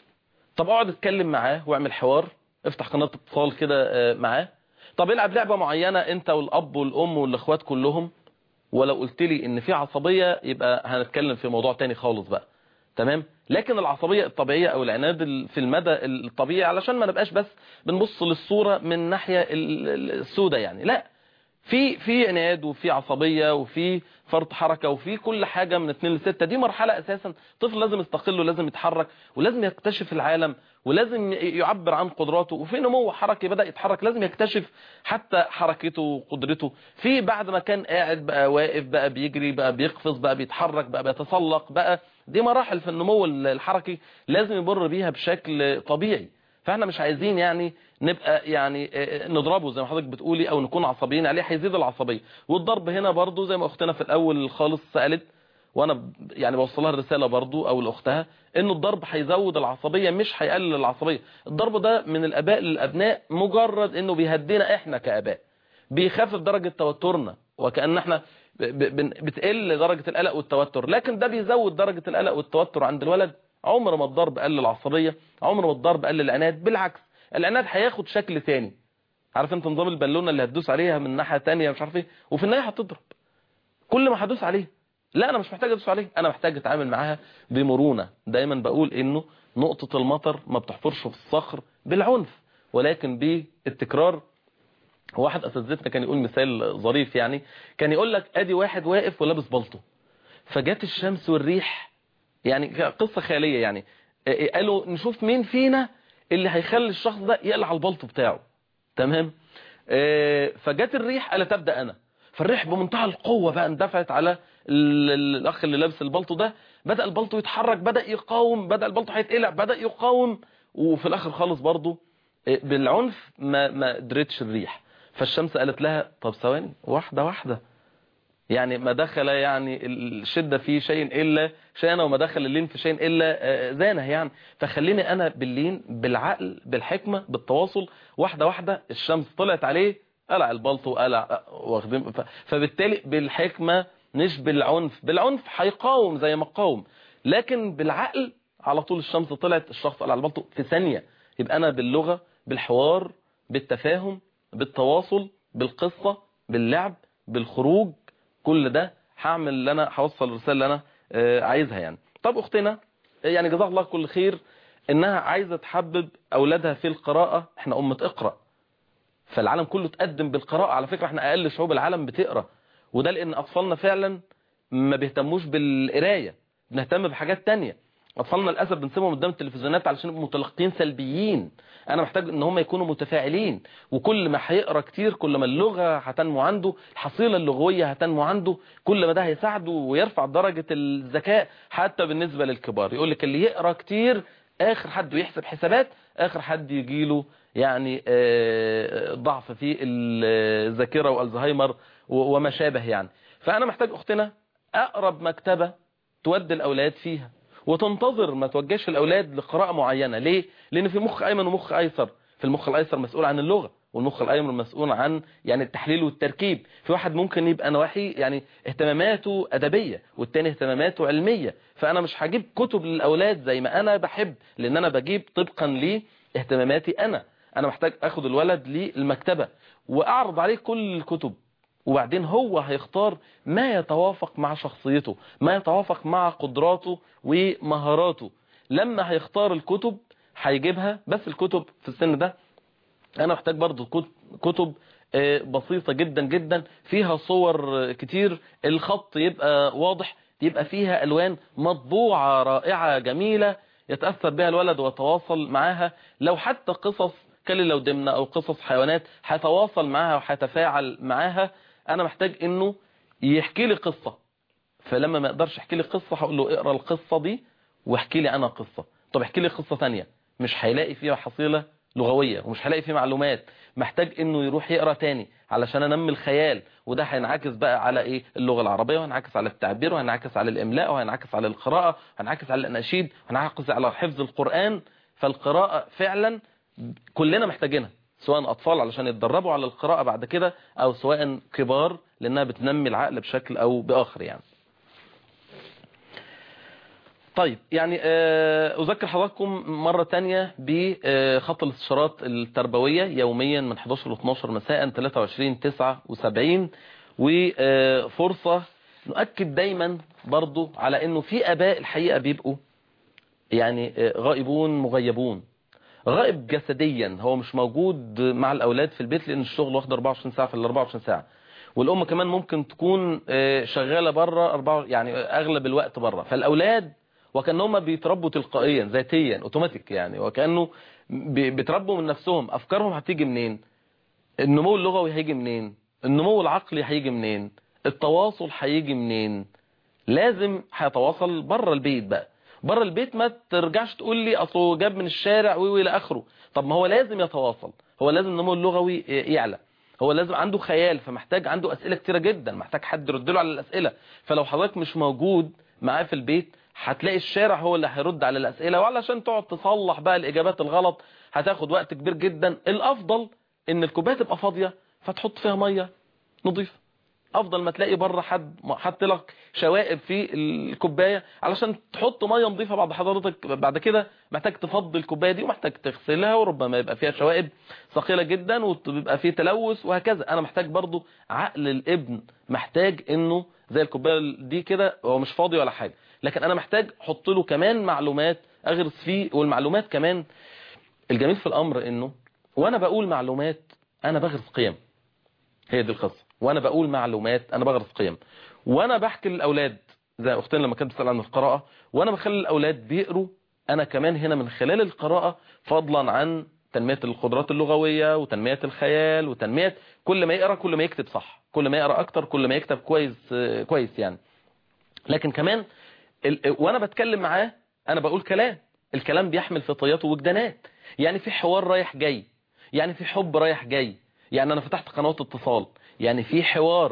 طب اقعد اتكلم معاه واعمل حوار افتح قناه اتصال كده آه، معاه طب العب لعبه معينه انت والاب والام والاخوات كلهم ولو قلت لي ان في عصبية يبقى هنتكلم في موضوع تاني خالص بقى تمام لكن العصبية الطبيعية او العناد ال- في المدى الطبيعي علشان ما نبقاش بس بنبص للصورة من ناحية ال- ال- السوداء يعني لا في في عناد وفي عصبية وفي فرط حركة وفي كل حاجة من 2 ل 6 دي مرحلة اساسا طفل لازم يستقل ولازم يتحرك ولازم يكتشف العالم ولازم ي- يعبر عن قدراته وفي نمو حركي بدأ يتحرك لازم يكتشف حتى حركته وقدرته في بعد ما كان قاعد بقى واقف بقى بيجري بقى بيقفز بقى بيتحرك بقى بيتسلق بقى دي مراحل في النمو الحركي لازم يمر بيها بشكل طبيعي فاحنا مش عايزين يعني نبقى يعني آه، نضربه زي ما حضرتك بتقولي او نكون عصبيين عليه هيزيد العصبيه والضرب هنا برضو زي ما اختنا في الاول خالص سالت وانا ب- يعني بوصلها الرساله برضو او لاختها انه الضرب هيزود العصبيه مش هيقلل العصبيه الضرب ده من الاباء للابناء مجرد انه بيهدينا احنا كاباء بيخفف درجه توترنا وكان احنا ب- ب- بن- بتقل درجه القلق والتوتر لكن ده بيزود درجه القلق والتوتر عند الولد عمر ما الضرب قلل العصبيه عمر ما الضرب قلل العناد بالعكس العناد هياخد شكل تاني عارف انت نظام البالونه اللي هتدوس عليها من ناحيه تانية مش عارف ايه وفي النهايه هتضرب كل ما هدوس عليه لا انا مش محتاج ادوس عليه انا محتاج اتعامل معاها بمرونه دايما بقول انه نقطه المطر ما بتحفرش في الصخر بالعنف ولكن بالتكرار واحد اساتذتنا كان يقول مثال ظريف يعني كان يقول لك ادي واحد واقف ولابس بلطو فجت الشمس والريح يعني قصه خياليه يعني إيه، قالوا نشوف مين فينا اللي هيخلي الشخص ده يقلع البلطو بتاعه تمام آه، فجت الريح قالت ابدا انا فالريح بمنتهى القوه بقى اندفعت على ال- ال- الاخ اللي لابس البلطو ده بدا البلطو يتحرك بدا يقاوم بدا البلطو هيتقلع بدا يقاوم وفي الاخر خالص برضه آه، بالعنف ما ما قدرتش الريح فالشمس قالت لها طب ثواني واحده واحده يعني ما دخل يعني الشدة في شيء إلا شانه وما دخل اللين في شيء إلا آه، زانه يعني فخليني أنا باللين بالعقل بالحكمة بالتواصل واحدة واحدة الشمس طلعت عليه قلع البلطو قلع واخدين ف- فبالتالي بالحكمة مش بالعنف بالعنف هيقاوم زي ما قاوم لكن بالعقل على طول الشمس طلعت الشخص قلع البلطو في ثانية يبقى أنا باللغة بالحوار بالتفاهم بالتواصل بالقصة باللعب بالخروج كل ده هعمل اللي انا هوصل الرساله اللي انا آه، عايزها يعني طب اختنا يعني جزاها الله كل خير انها عايزه تحبب اولادها في القراءه احنا امه اقرا فالعالم كله تقدم بالقراءه على فكره احنا اقل شعوب العالم بتقرا وده لان اطفالنا فعلا ما بيهتموش بالقرايه بنهتم بحاجات تانية اطفالنا للاسف بنسيبهم قدام التلفزيونات علشان يبقوا متلقين سلبيين انا محتاج ان هم يكونوا متفاعلين وكل ما هيقرا كتير كل ما اللغه هتنمو عنده الحصيله اللغويه هتنمو عنده كل ما ده هيساعده ويرفع درجه الذكاء حتى بالنسبه للكبار يقول لك اللي يقرا كتير اخر حد يحسب حسابات اخر حد يجيله يعني آه، ضعف في الذاكره والزهايمر و- وما شابه يعني فانا محتاج اختنا اقرب مكتبه تودي الاولاد فيها وتنتظر ما توجهش الاولاد لقراءه معينه ليه لان في مخ ايمن ومخ ايسر في المخ الايسر مسؤول عن اللغه والمخ الايمن مسؤول عن يعني التحليل والتركيب في واحد ممكن يبقى نواحي يعني اهتماماته ادبيه والتاني اهتماماته علميه فانا مش هجيب كتب للاولاد زي ما انا بحب لان انا بجيب طبقا لاهتماماتي انا انا محتاج اخد الولد للمكتبه واعرض عليه كل الكتب وبعدين هو هيختار ما يتوافق مع شخصيته ما يتوافق مع قدراته ومهاراته لما هيختار الكتب هيجيبها بس الكتب في السن ده انا محتاج برضو كت- كتب آه، بسيطة جدا جدا فيها صور آه، كتير الخط يبقى واضح يبقى فيها الوان مطبوعة رائعة جميلة يتأثر بها الولد ويتواصل معاها لو حتى قصص كلي لو دمنا او قصص حيوانات هيتواصل معاها وهيتفاعل معاها انا محتاج انه يحكي لي قصة فلما ما يقدرش يحكي لي قصة هقول له اقرا القصة دي واحكي لي انا قصة طب احكي لي قصة تانية مش هيلاقي فيها حصيلة لغوية ومش هيلاقي فيه معلومات محتاج انه يروح يقرا تاني علشان انمي الخيال وده هينعكس بقى على ايه اللغة العربية وهينعكس على التعبير وهينعكس على الاملاء وهينعكس على القراءة وهينعكس على الاناشيد وهينعكس على حفظ القرآن فالقراءة فعلا كلنا محتاجينها سواء اطفال علشان يتدربوا على القراءة بعد كده او سواء كبار لانها بتنمي العقل بشكل او باخر يعني طيب يعني آه، أذكر حضراتكم مرة تانية بخط الاستشارات التربوية يوميا من 11 ل 12 مساء 23 79 وفرصة نؤكد دايما برضو على انه في اباء الحقيقة بيبقوا يعني آه، غائبون مغيبون غائب جسديا هو مش موجود مع الاولاد في البيت لان الشغل واخد 24 ساعة في ال 24 ساعة والام كمان ممكن تكون آه، شغالة بره يعني اغلب الوقت بره فالاولاد وكانهم بيتربوا تلقائيا ذاتيا اوتوماتيك يعني وكانه بي- بيتربوا من نفسهم افكارهم هتيجي منين النمو اللغوي هيجي منين النمو العقلي هيجي منين التواصل هيجي منين لازم هيتواصل بره البيت بقى بره البيت ما ترجعش تقول لي اصله جاب من الشارع وي الى اخره طب ما هو لازم يتواصل هو لازم النمو اللغوي يعلى هو لازم عنده خيال فمحتاج عنده اسئله كتيره جدا محتاج حد يرد له على الاسئله فلو حضرتك مش موجود معاه في البيت هتلاقي الشارع هو اللي هيرد على الاسئله وعلشان تقعد تصلح بقى الاجابات الغلط هتاخد وقت كبير جدا الافضل ان الكوبايه تبقى فاضيه فتحط فيها ميه نظيفه افضل ما تلاقي بره حد حط لك شوائب في الكوبايه علشان تحط ميه نظيفه بعد حضرتك بعد كده محتاج تفضي الكوبايه دي ومحتاج تغسلها وربما يبقى فيها شوائب ثقيله جدا وبيبقى فيه تلوث وهكذا انا محتاج برضو عقل الابن محتاج انه زي الكوبايه دي كده هو مش فاضي ولا حاجه لكن انا محتاج احط له كمان معلومات اغرس فيه والمعلومات كمان الجميل في الامر انه وانا بقول معلومات انا بغرس قيم هي دي القصه وانا بقول معلومات انا بغرس قيم وانا بحكي للاولاد زي اختنا لما كانت بتسال عن القراءه وانا بخلي الاولاد بيقروا انا كمان هنا من خلال القراءه فضلا عن تنميه القدرات اللغويه وتنميه الخيال وتنميه كل ما يقرا كل ما يكتب صح كل ما يقرا اكتر كل ما يكتب كويس كويس يعني لكن كمان ال... وانا بتكلم معاه انا بقول كلام الكلام بيحمل في طياته وجدانات يعني في حوار رايح جاي يعني في حب رايح جاي يعني انا فتحت قنوات اتصال يعني في حوار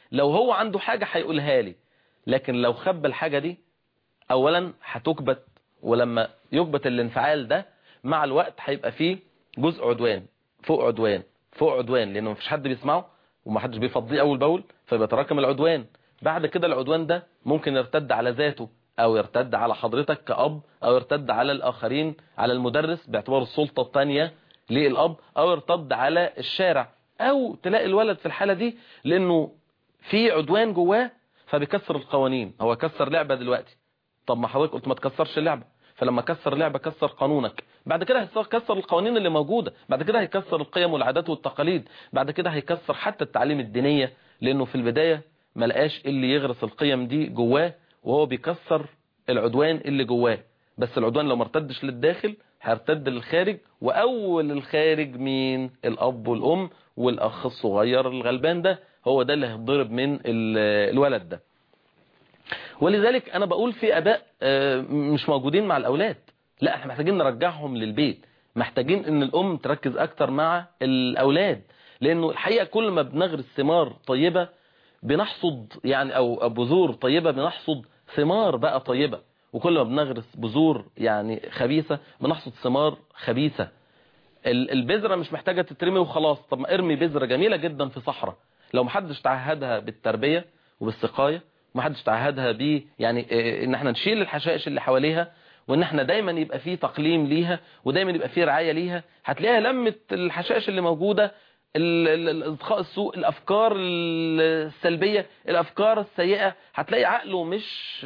لو هو عنده حاجة هيقولها لي لكن لو خبى الحاجة دي اولا هتكبت ولما يكبت الانفعال ده مع الوقت هيبقى فيه جزء عدوان فوق عدوان فوق عدوان لانه مفيش حد بيسمعه ومحدش بيفضيه اول باول فبيتراكم العدوان بعد كده العدوان ده ممكن يرتد على ذاته او يرتد على حضرتك كأب او يرتد على الاخرين على المدرس باعتبار السلطة الثانية للأب او يرتد على الشارع او تلاقي الولد في الحالة دي لانه في عدوان جواه فبيكسر القوانين هو كسر لعبة دلوقتي طب ما حضرتك قلت ما تكسرش اللعبة فلما كسر لعبة كسر قانونك بعد كده هيكسر القوانين اللي موجودة بعد كده هيكسر القيم والعادات والتقاليد بعد كده هيكسر حتى التعليم الدينية لانه في البداية ما لقاش اللي يغرس القيم دي جواه وهو بيكسر العدوان اللي جواه بس العدوان لو ما ارتدش للداخل هيرتد للخارج واول الخارج مين الاب والام والاخ الصغير الغلبان ده هو ده اللي هيتضرب من الولد ده ولذلك انا بقول في اباء مش موجودين مع الاولاد لا احنا محتاجين نرجعهم للبيت محتاجين ان الام تركز اكتر مع الاولاد لانه الحقيقة كل ما بنغرس ثمار طيبة بنحصد يعني او بذور طيبة بنحصد ثمار بقى طيبة وكل ما بنغرس بذور يعني خبيثة بنحصد ثمار خبيثة البذرة مش محتاجة تترمي وخلاص طب ما ارمي بذرة جميلة جدا في صحراء لو محدش تعهدها بالتربية وبالسقاية محدش تعهدها ب يعني ان احنا نشيل الحشائش اللي حواليها وان احنا دايما يبقى فيه تقليم ليها ودايما يبقى فيه رعاية ليها هتلاقيها لمت الحشائش اللي موجودة الاصدقاء السوء الافكار السلبية الافكار السيئة هتلاقي عقله مش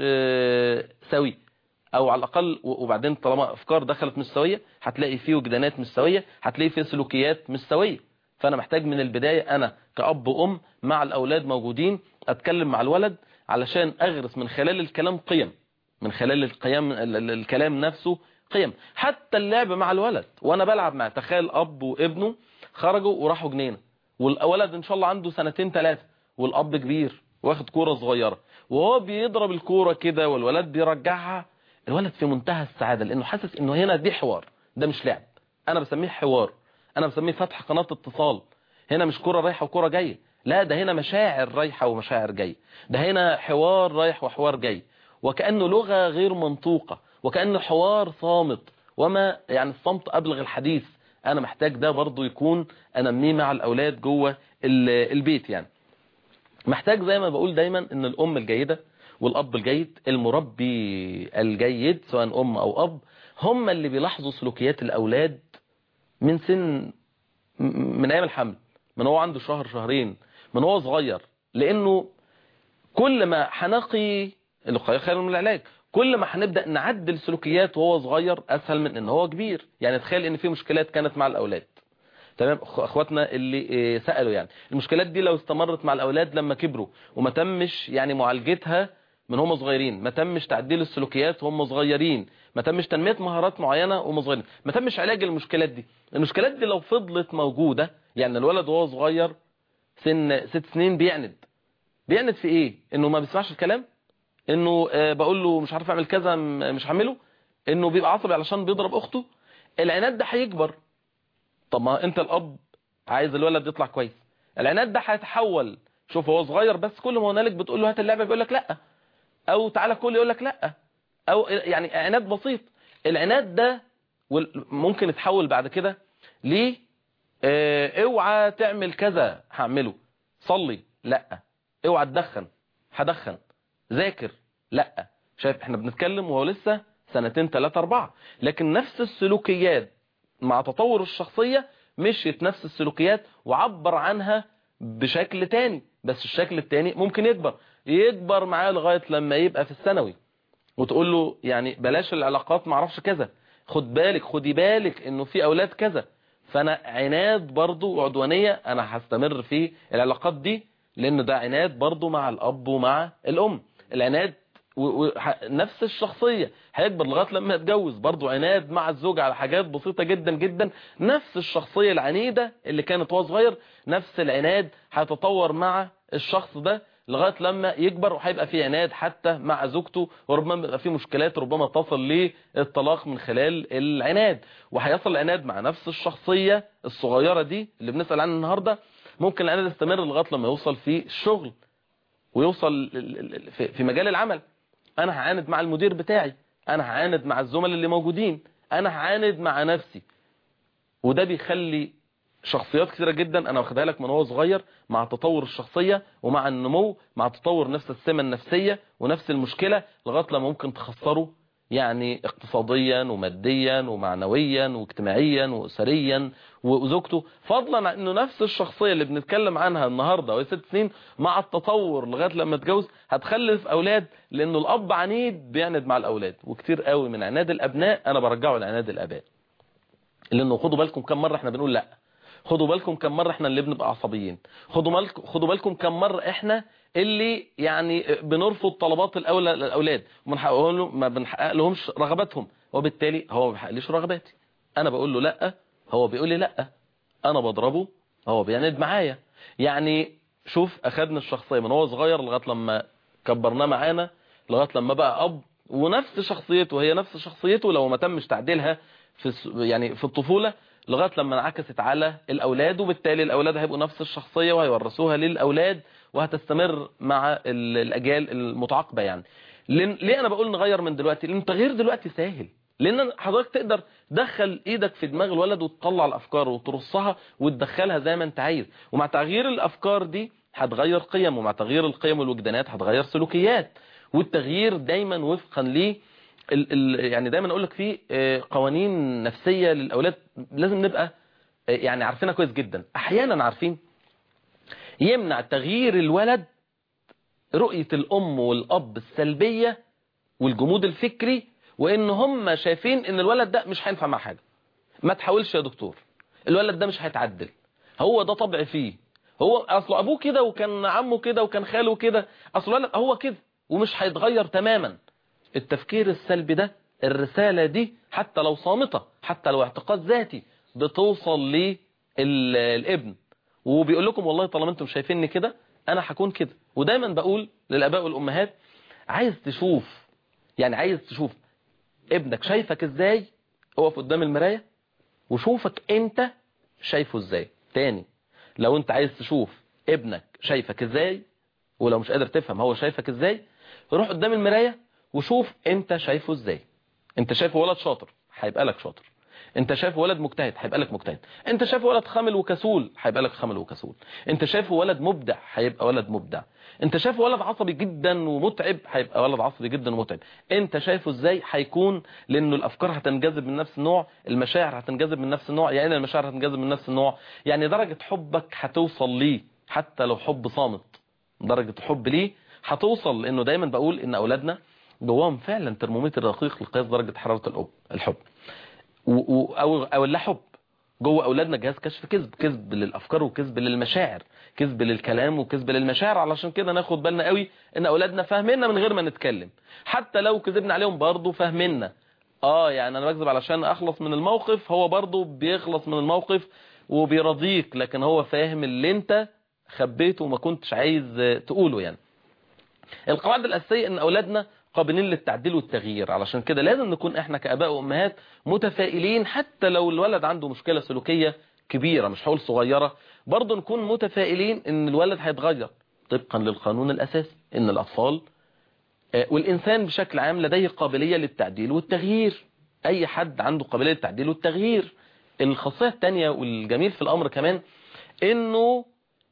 سوي او على الاقل وبعدين طالما افكار دخلت مش سويه هتلاقي فيه وجدانات مش سويه هتلاقي فيه سلوكيات مش سويه فانا محتاج من البداية انا كأب وام مع الاولاد موجودين اتكلم مع الولد علشان اغرس من خلال الكلام قيم من خلال القيام الكلام نفسه قيم حتى اللعب مع الولد وانا بلعب معه تخيل اب وابنه خرجوا وراحوا جنينه والولد ان شاء الله عنده سنتين ثلاثه والاب كبير واخد كوره صغيره وهو بيضرب الكوره كده والولد بيرجعها الولد في منتهى السعاده لانه حاسس انه هنا دي حوار ده مش لعب انا بسميه حوار انا بسميه فتح قناه اتصال هنا مش كوره رايحه وكوره جايه لا ده هنا مشاعر رايحه ومشاعر جايه ده هنا حوار رايح وحوار جاي وكانه لغه غير منطوقه وكانه حوار صامت وما يعني الصمت ابلغ الحديث انا محتاج ده برضو يكون انميه مع الاولاد جوه البيت يعني محتاج زي ما بقول دايما ان الام الجيده والاب الجيد المربي الجيد سواء ام او اب هم اللي بيلاحظوا سلوكيات الاولاد من سن من ايام الحمل من هو عنده شهر شهرين من هو صغير لانه كل ما هنقي الوقايه خير من العلاج كل ما هنبدا نعدل سلوكيات وهو صغير اسهل من ان هو كبير يعني تخيل ان في مشكلات كانت مع الاولاد تمام اخواتنا اللي سالوا يعني المشكلات دي لو استمرت مع الاولاد لما كبروا وما تمش يعني معالجتها من هم صغيرين ما تمش تعديل السلوكيات وهم صغيرين ما تمش تنميه مهارات معينه وهم صغيرين ما تمش علاج المشكلات دي المشكلات دي لو فضلت موجوده يعني الولد وهو صغير سن ست سنين بيعند بيعند في ايه انه ما بيسمعش الكلام انه بقول له مش عارف اعمل كذا مش هعمله انه بيبقى عصبي علشان بيضرب اخته العناد ده هيكبر طب ما انت الاب عايز الولد يطلع كويس العناد ده هيتحول شوف هو صغير بس كل ما هنالك بتقول له هات اللعبه بيقول لك لا او تعالى كل يقول لك لا او يعني عناد بسيط العناد ده ممكن يتحول بعد كده ليه اه اوعى تعمل كذا هعمله صلي لا اوعى تدخن هدخن ذاكر لا شايف احنا بنتكلم وهو لسه سنتين ثلاثة أربعة لكن نفس السلوكيات مع تطور الشخصية مشيت نفس السلوكيات وعبر عنها بشكل تاني بس الشكل التاني ممكن يكبر يكبر معاه لغاية لما يبقى في الثانوي وتقول له يعني بلاش العلاقات معرفش كذا خد بالك خدي بالك انه في اولاد كذا فانا عناد برضو وعدوانية انا هستمر في العلاقات دي لان ده عناد برضو مع الاب ومع الام العناد نفس الشخصية هيكبر لغاية لما يتجوز برضو عناد مع الزوج على حاجات بسيطة جدا جدا نفس الشخصية العنيدة اللي كانت وهو صغير نفس العناد هيتطور مع الشخص ده لغاية لما يكبر وهيبقى فيه عناد حتى مع زوجته وربما يبقى فيه مشكلات ربما تصل للطلاق من خلال العناد وهيصل العناد مع نفس الشخصية الصغيرة دي اللي بنسأل عنها النهاردة ممكن العناد يستمر لغاية لما يوصل في الشغل ويوصل ل- ل- ل- في- في مجال العمل انا هعاند مع المدير بتاعي انا هعاند مع الزملاء اللي موجودين انا هعاند مع نفسي وده بيخلي شخصيات كثيرة جدا انا واخدها لك من هو صغير مع تطور الشخصية ومع النمو مع تطور نفس السمة النفسية ونفس المشكلة لغاية لما ممكن تخسره يعني اقتصاديا وماديا ومعنويا واجتماعيا واسريا وزوجته فضلا عن انه نفس الشخصية اللي بنتكلم عنها النهاردة وهي ست سنين مع التطور لغاية لما تجوز هتخلف اولاد لانه الاب عنيد بيعند مع الاولاد وكتير قوي من عناد الابناء انا برجعه لعناد الاباء لانه خدوا بالكم كم مرة احنا بنقول لا خدوا بالكم كم مرة احنا اللي بنبقى عصبيين خدوا بالكم خدوا بالكم كم مرة احنا اللي يعني بنرفض طلبات الاولى للاولاد وبنحقق لهم ما بنحقق لهمش رغباتهم وبالتالي هو ما بيحققليش رغباتي انا بقول له لا هو بيقول لي لا انا بضربه هو بيعند معايا يعني شوف اخدنا الشخصية من هو صغير لغاية لما كبرناه معانا لغاية لما بقى اب ونفس شخصيته هي نفس شخصيته لو ما تمش تعديلها في الس- يعني في الطفولة لغاية لما انعكست على الأولاد وبالتالي الأولاد هيبقوا نفس الشخصية وهيورثوها للأولاد وهتستمر مع ال- الأجيال المتعاقبة يعني لن- ليه أنا بقول نغير من دلوقتي لأن التغيير دلوقتي سهل لأن حضرتك تقدر تدخل إيدك في دماغ الولد وتطلع الأفكار وترصها وتدخلها زي ما أنت عايز ومع تغيير الأفكار دي هتغير قيم ومع تغيير القيم والوجدانات هتغير سلوكيات والتغيير دايما وفقا ليه ال ال يعني دايما اقول لك في آه، قوانين نفسيه للاولاد لازم نبقى آه، يعني عارفينها كويس جدا احيانا عارفين يمنع تغيير الولد رؤيه الام والاب السلبيه والجمود الفكري وان هم شايفين ان الولد ده مش هينفع مع حاجه ما تحاولش يا دكتور الولد ده مش هيتعدل هو ده طبع فيه هو اصل ابوه كده وكان عمه كده وكان خاله كده اصل الولد هو كده ومش هيتغير تماما التفكير السلبي ده الرسالة دي حتى لو صامتة حتى لو اعتقاد ذاتي بتوصل للابن وبيقول لكم والله طالما انتم شايفيني كده انا هكون كده ودايما بقول للاباء والامهات عايز تشوف يعني عايز تشوف ابنك شايفك ازاي اقف قدام المراية وشوفك انت شايفه ازاي تاني لو انت عايز تشوف ابنك شايفك ازاي ولو مش قادر تفهم هو شايفك ازاي روح قدام المراية وشوف انت شايفه ازاي انت شايفه ولد شاطر هيبقى لك شاطر انت شايفه ولد مجتهد هيبقى لك مجتهد انت شايفه ولد خامل وكسول هيبقى لك خامل وكسول انت شايفه ولد مبدع هيبقى ولد مبدع انت شايفه ولد عصبي جدا ومتعب هيبقى ولد عصبي جدا ومتعب انت شايفه ازاي هيكون لانه الافكار هتنجذب من نفس النوع المشاعر هتنجذب من نفس النوع يعني المشاعر هتنجذب من نفس النوع يعني درجة حبك هتوصل ليه حتى لو حب صامت درجة الحب ليه هتوصل لانه دايما بقول ان اولادنا جواهم فعلا ترمومتر دقيق لقياس درجة حرارة الحب الحب و- و- او او اللا حب جوه اولادنا جهاز كشف كذب كذب للافكار وكذب للمشاعر كذب للكلام وكذب للمشاعر علشان كده ناخد بالنا قوي ان اولادنا فاهميننا من غير ما نتكلم حتى لو كذبنا عليهم برضه فاهميننا اه يعني انا بكذب علشان اخلص من الموقف هو برضه بيخلص من الموقف وبيرضيك لكن هو فاهم اللي انت خبيته وما كنتش عايز آه، تقوله يعني القواعد الأساسية ان أولادنا قابلين للتعديل والتغيير علشان كده لازم نكون احنا كأباء وأمهات متفائلين حتى لو الولد عنده مشكلة سلوكية كبيرة مش هقول صغيرة برضه نكون متفائلين ان الولد هيتغير طبقا للقانون الأساسي ان الأطفال آه، والإنسان بشكل عام لديه قابلية للتعديل والتغيير أي حد عنده قابلية للتعديل والتغيير الخاصية الثانية والجميل في الأمر كمان انه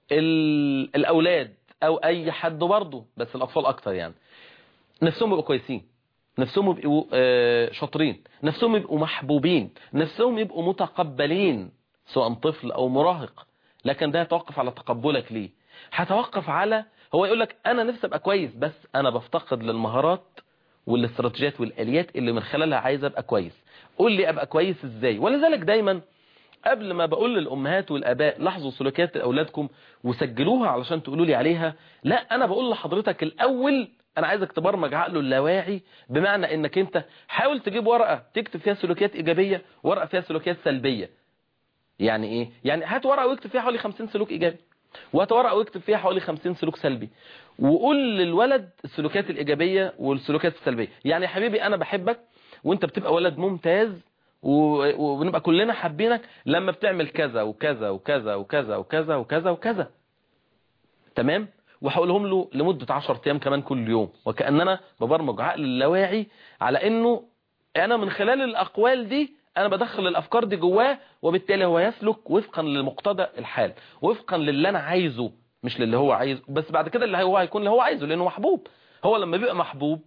ال- الأولاد أو أي حد برضه بس الأطفال أكتر يعني نفسهم يبقوا كويسين نفسهم يبقوا آه، شاطرين نفسهم يبقوا محبوبين نفسهم يبقوا متقبلين سواء طفل أو مراهق لكن ده هيتوقف على تقبلك ليه هتوقف على هو يقول لك أنا نفسي أبقى كويس بس أنا بفتقد للمهارات والاستراتيجيات والآليات اللي من خلالها عايز أبقى كويس قول لي أبقى كويس إزاي ولذلك دايما قبل ما بقول للأمهات والآباء لاحظوا سلوكيات أولادكم وسجلوها علشان تقولوا لي عليها لا أنا بقول لحضرتك الأول أنا عايزك تبرمج عقله اللاواعي بمعنى إنك أنت حاول تجيب ورقة تكتب فيها سلوكيات إيجابية ورقة فيها سلوكيات سلبية يعني إيه؟ يعني هات ورقة واكتب فيها حوالي 50 سلوك إيجابي وهات ورقة واكتب فيها حوالي 50 سلوك سلبي وقول للولد السلوكيات الإيجابية والسلوكيات السلبية يعني يا حبيبي أنا بحبك وانت بتبقى ولد ممتاز و- وبنبقى كلنا حابينك لما بتعمل كذا وكذا وكذا وكذا وكذا وكذا وكذا تمام وهقولهم له لمدة 10 ايام كمان كل يوم وكأننا ببرمج عقل اللاواعي على انه انا من خلال الاقوال دي انا بدخل الافكار دي جواه وبالتالي هو يسلك وفقا لمقتضى الحال وفقا للي انا عايزه مش للي هو عايزه بس بعد كده اللي هو هيكون اللي هو عايزه لانه محبوب هو لما بيبقى محبوب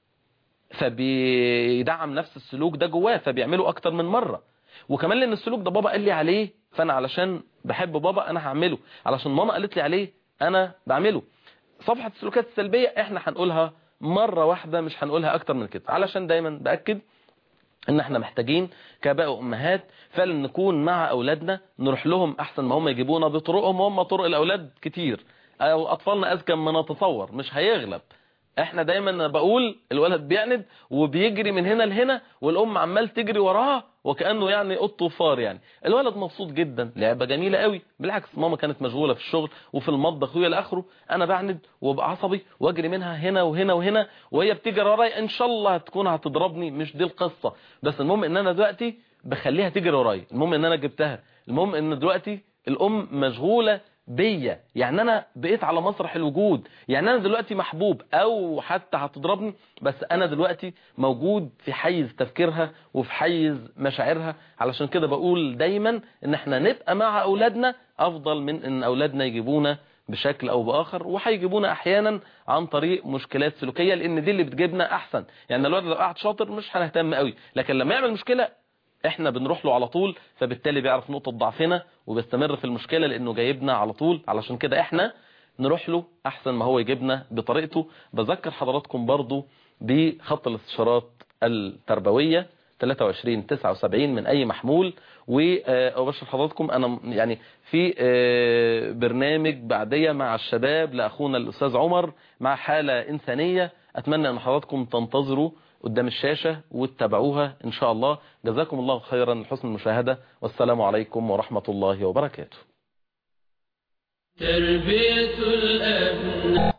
فبيدعم نفس السلوك ده جواه فبيعمله اكتر من مرة وكمان لان السلوك ده بابا قال لي عليه فانا علشان بحب بابا انا هعمله علشان ماما قالت لي عليه انا بعمله صفحة السلوكات السلبية احنا هنقولها مرة واحدة مش هنقولها اكتر من كده علشان دايما باكد ان احنا محتاجين كاباء وامهات فعلا نكون مع اولادنا نروح لهم احسن ما هم يجيبونا بطرقهم وهم طرق الاولاد كتير او اطفالنا اذكى مما نتصور مش هيغلب احنا دايما بقول الولد بيعند وبيجري من هنا لهنا والام عمال تجري وراه وكانه يعني قط وفار يعني الولد مبسوط جدا لعبه جميله قوي بالعكس ماما كانت مشغوله في الشغل وفي المطبخ وهي لاخره انا بعند وابقى عصبي واجري منها هنا وهنا وهنا وهي بتجري ورايا ان شاء الله هتكون هتضربني مش دي القصه بس المهم ان انا دلوقتي بخليها تجري ورايا المهم ان انا جبتها المهم ان دلوقتي الام مشغوله بيا يعني انا بقيت على مسرح الوجود يعني انا دلوقتي محبوب او حتى هتضربني بس انا دلوقتي موجود في حيز تفكيرها وفي حيز مشاعرها علشان كده بقول دايما ان احنا نبقى مع اولادنا افضل من ان اولادنا يجيبونا بشكل او باخر وهيجيبونا احيانا عن طريق مشكلات سلوكيه لان دي اللي بتجيبنا احسن يعني الولد لو قاعد شاطر مش هنهتم قوي لكن لما يعمل مشكله احنا بنروح له على طول فبالتالي بيعرف نقطة ضعفنا وبيستمر في المشكلة لانه جايبنا على طول علشان كده احنا نروح له احسن ما هو يجيبنا بطريقته بذكر حضراتكم برضو بخط الاستشارات التربوية 23 79 من اي محمول وابشر حضراتكم انا يعني في برنامج بعدية مع الشباب لاخونا الاستاذ عمر مع حالة انسانية اتمنى ان حضراتكم تنتظروا قدام الشاشة واتبعوها إن شاء الله جزاكم الله خيرا لحسن المشاهدة والسلام عليكم ورحمة الله وبركاته تربية الأبناء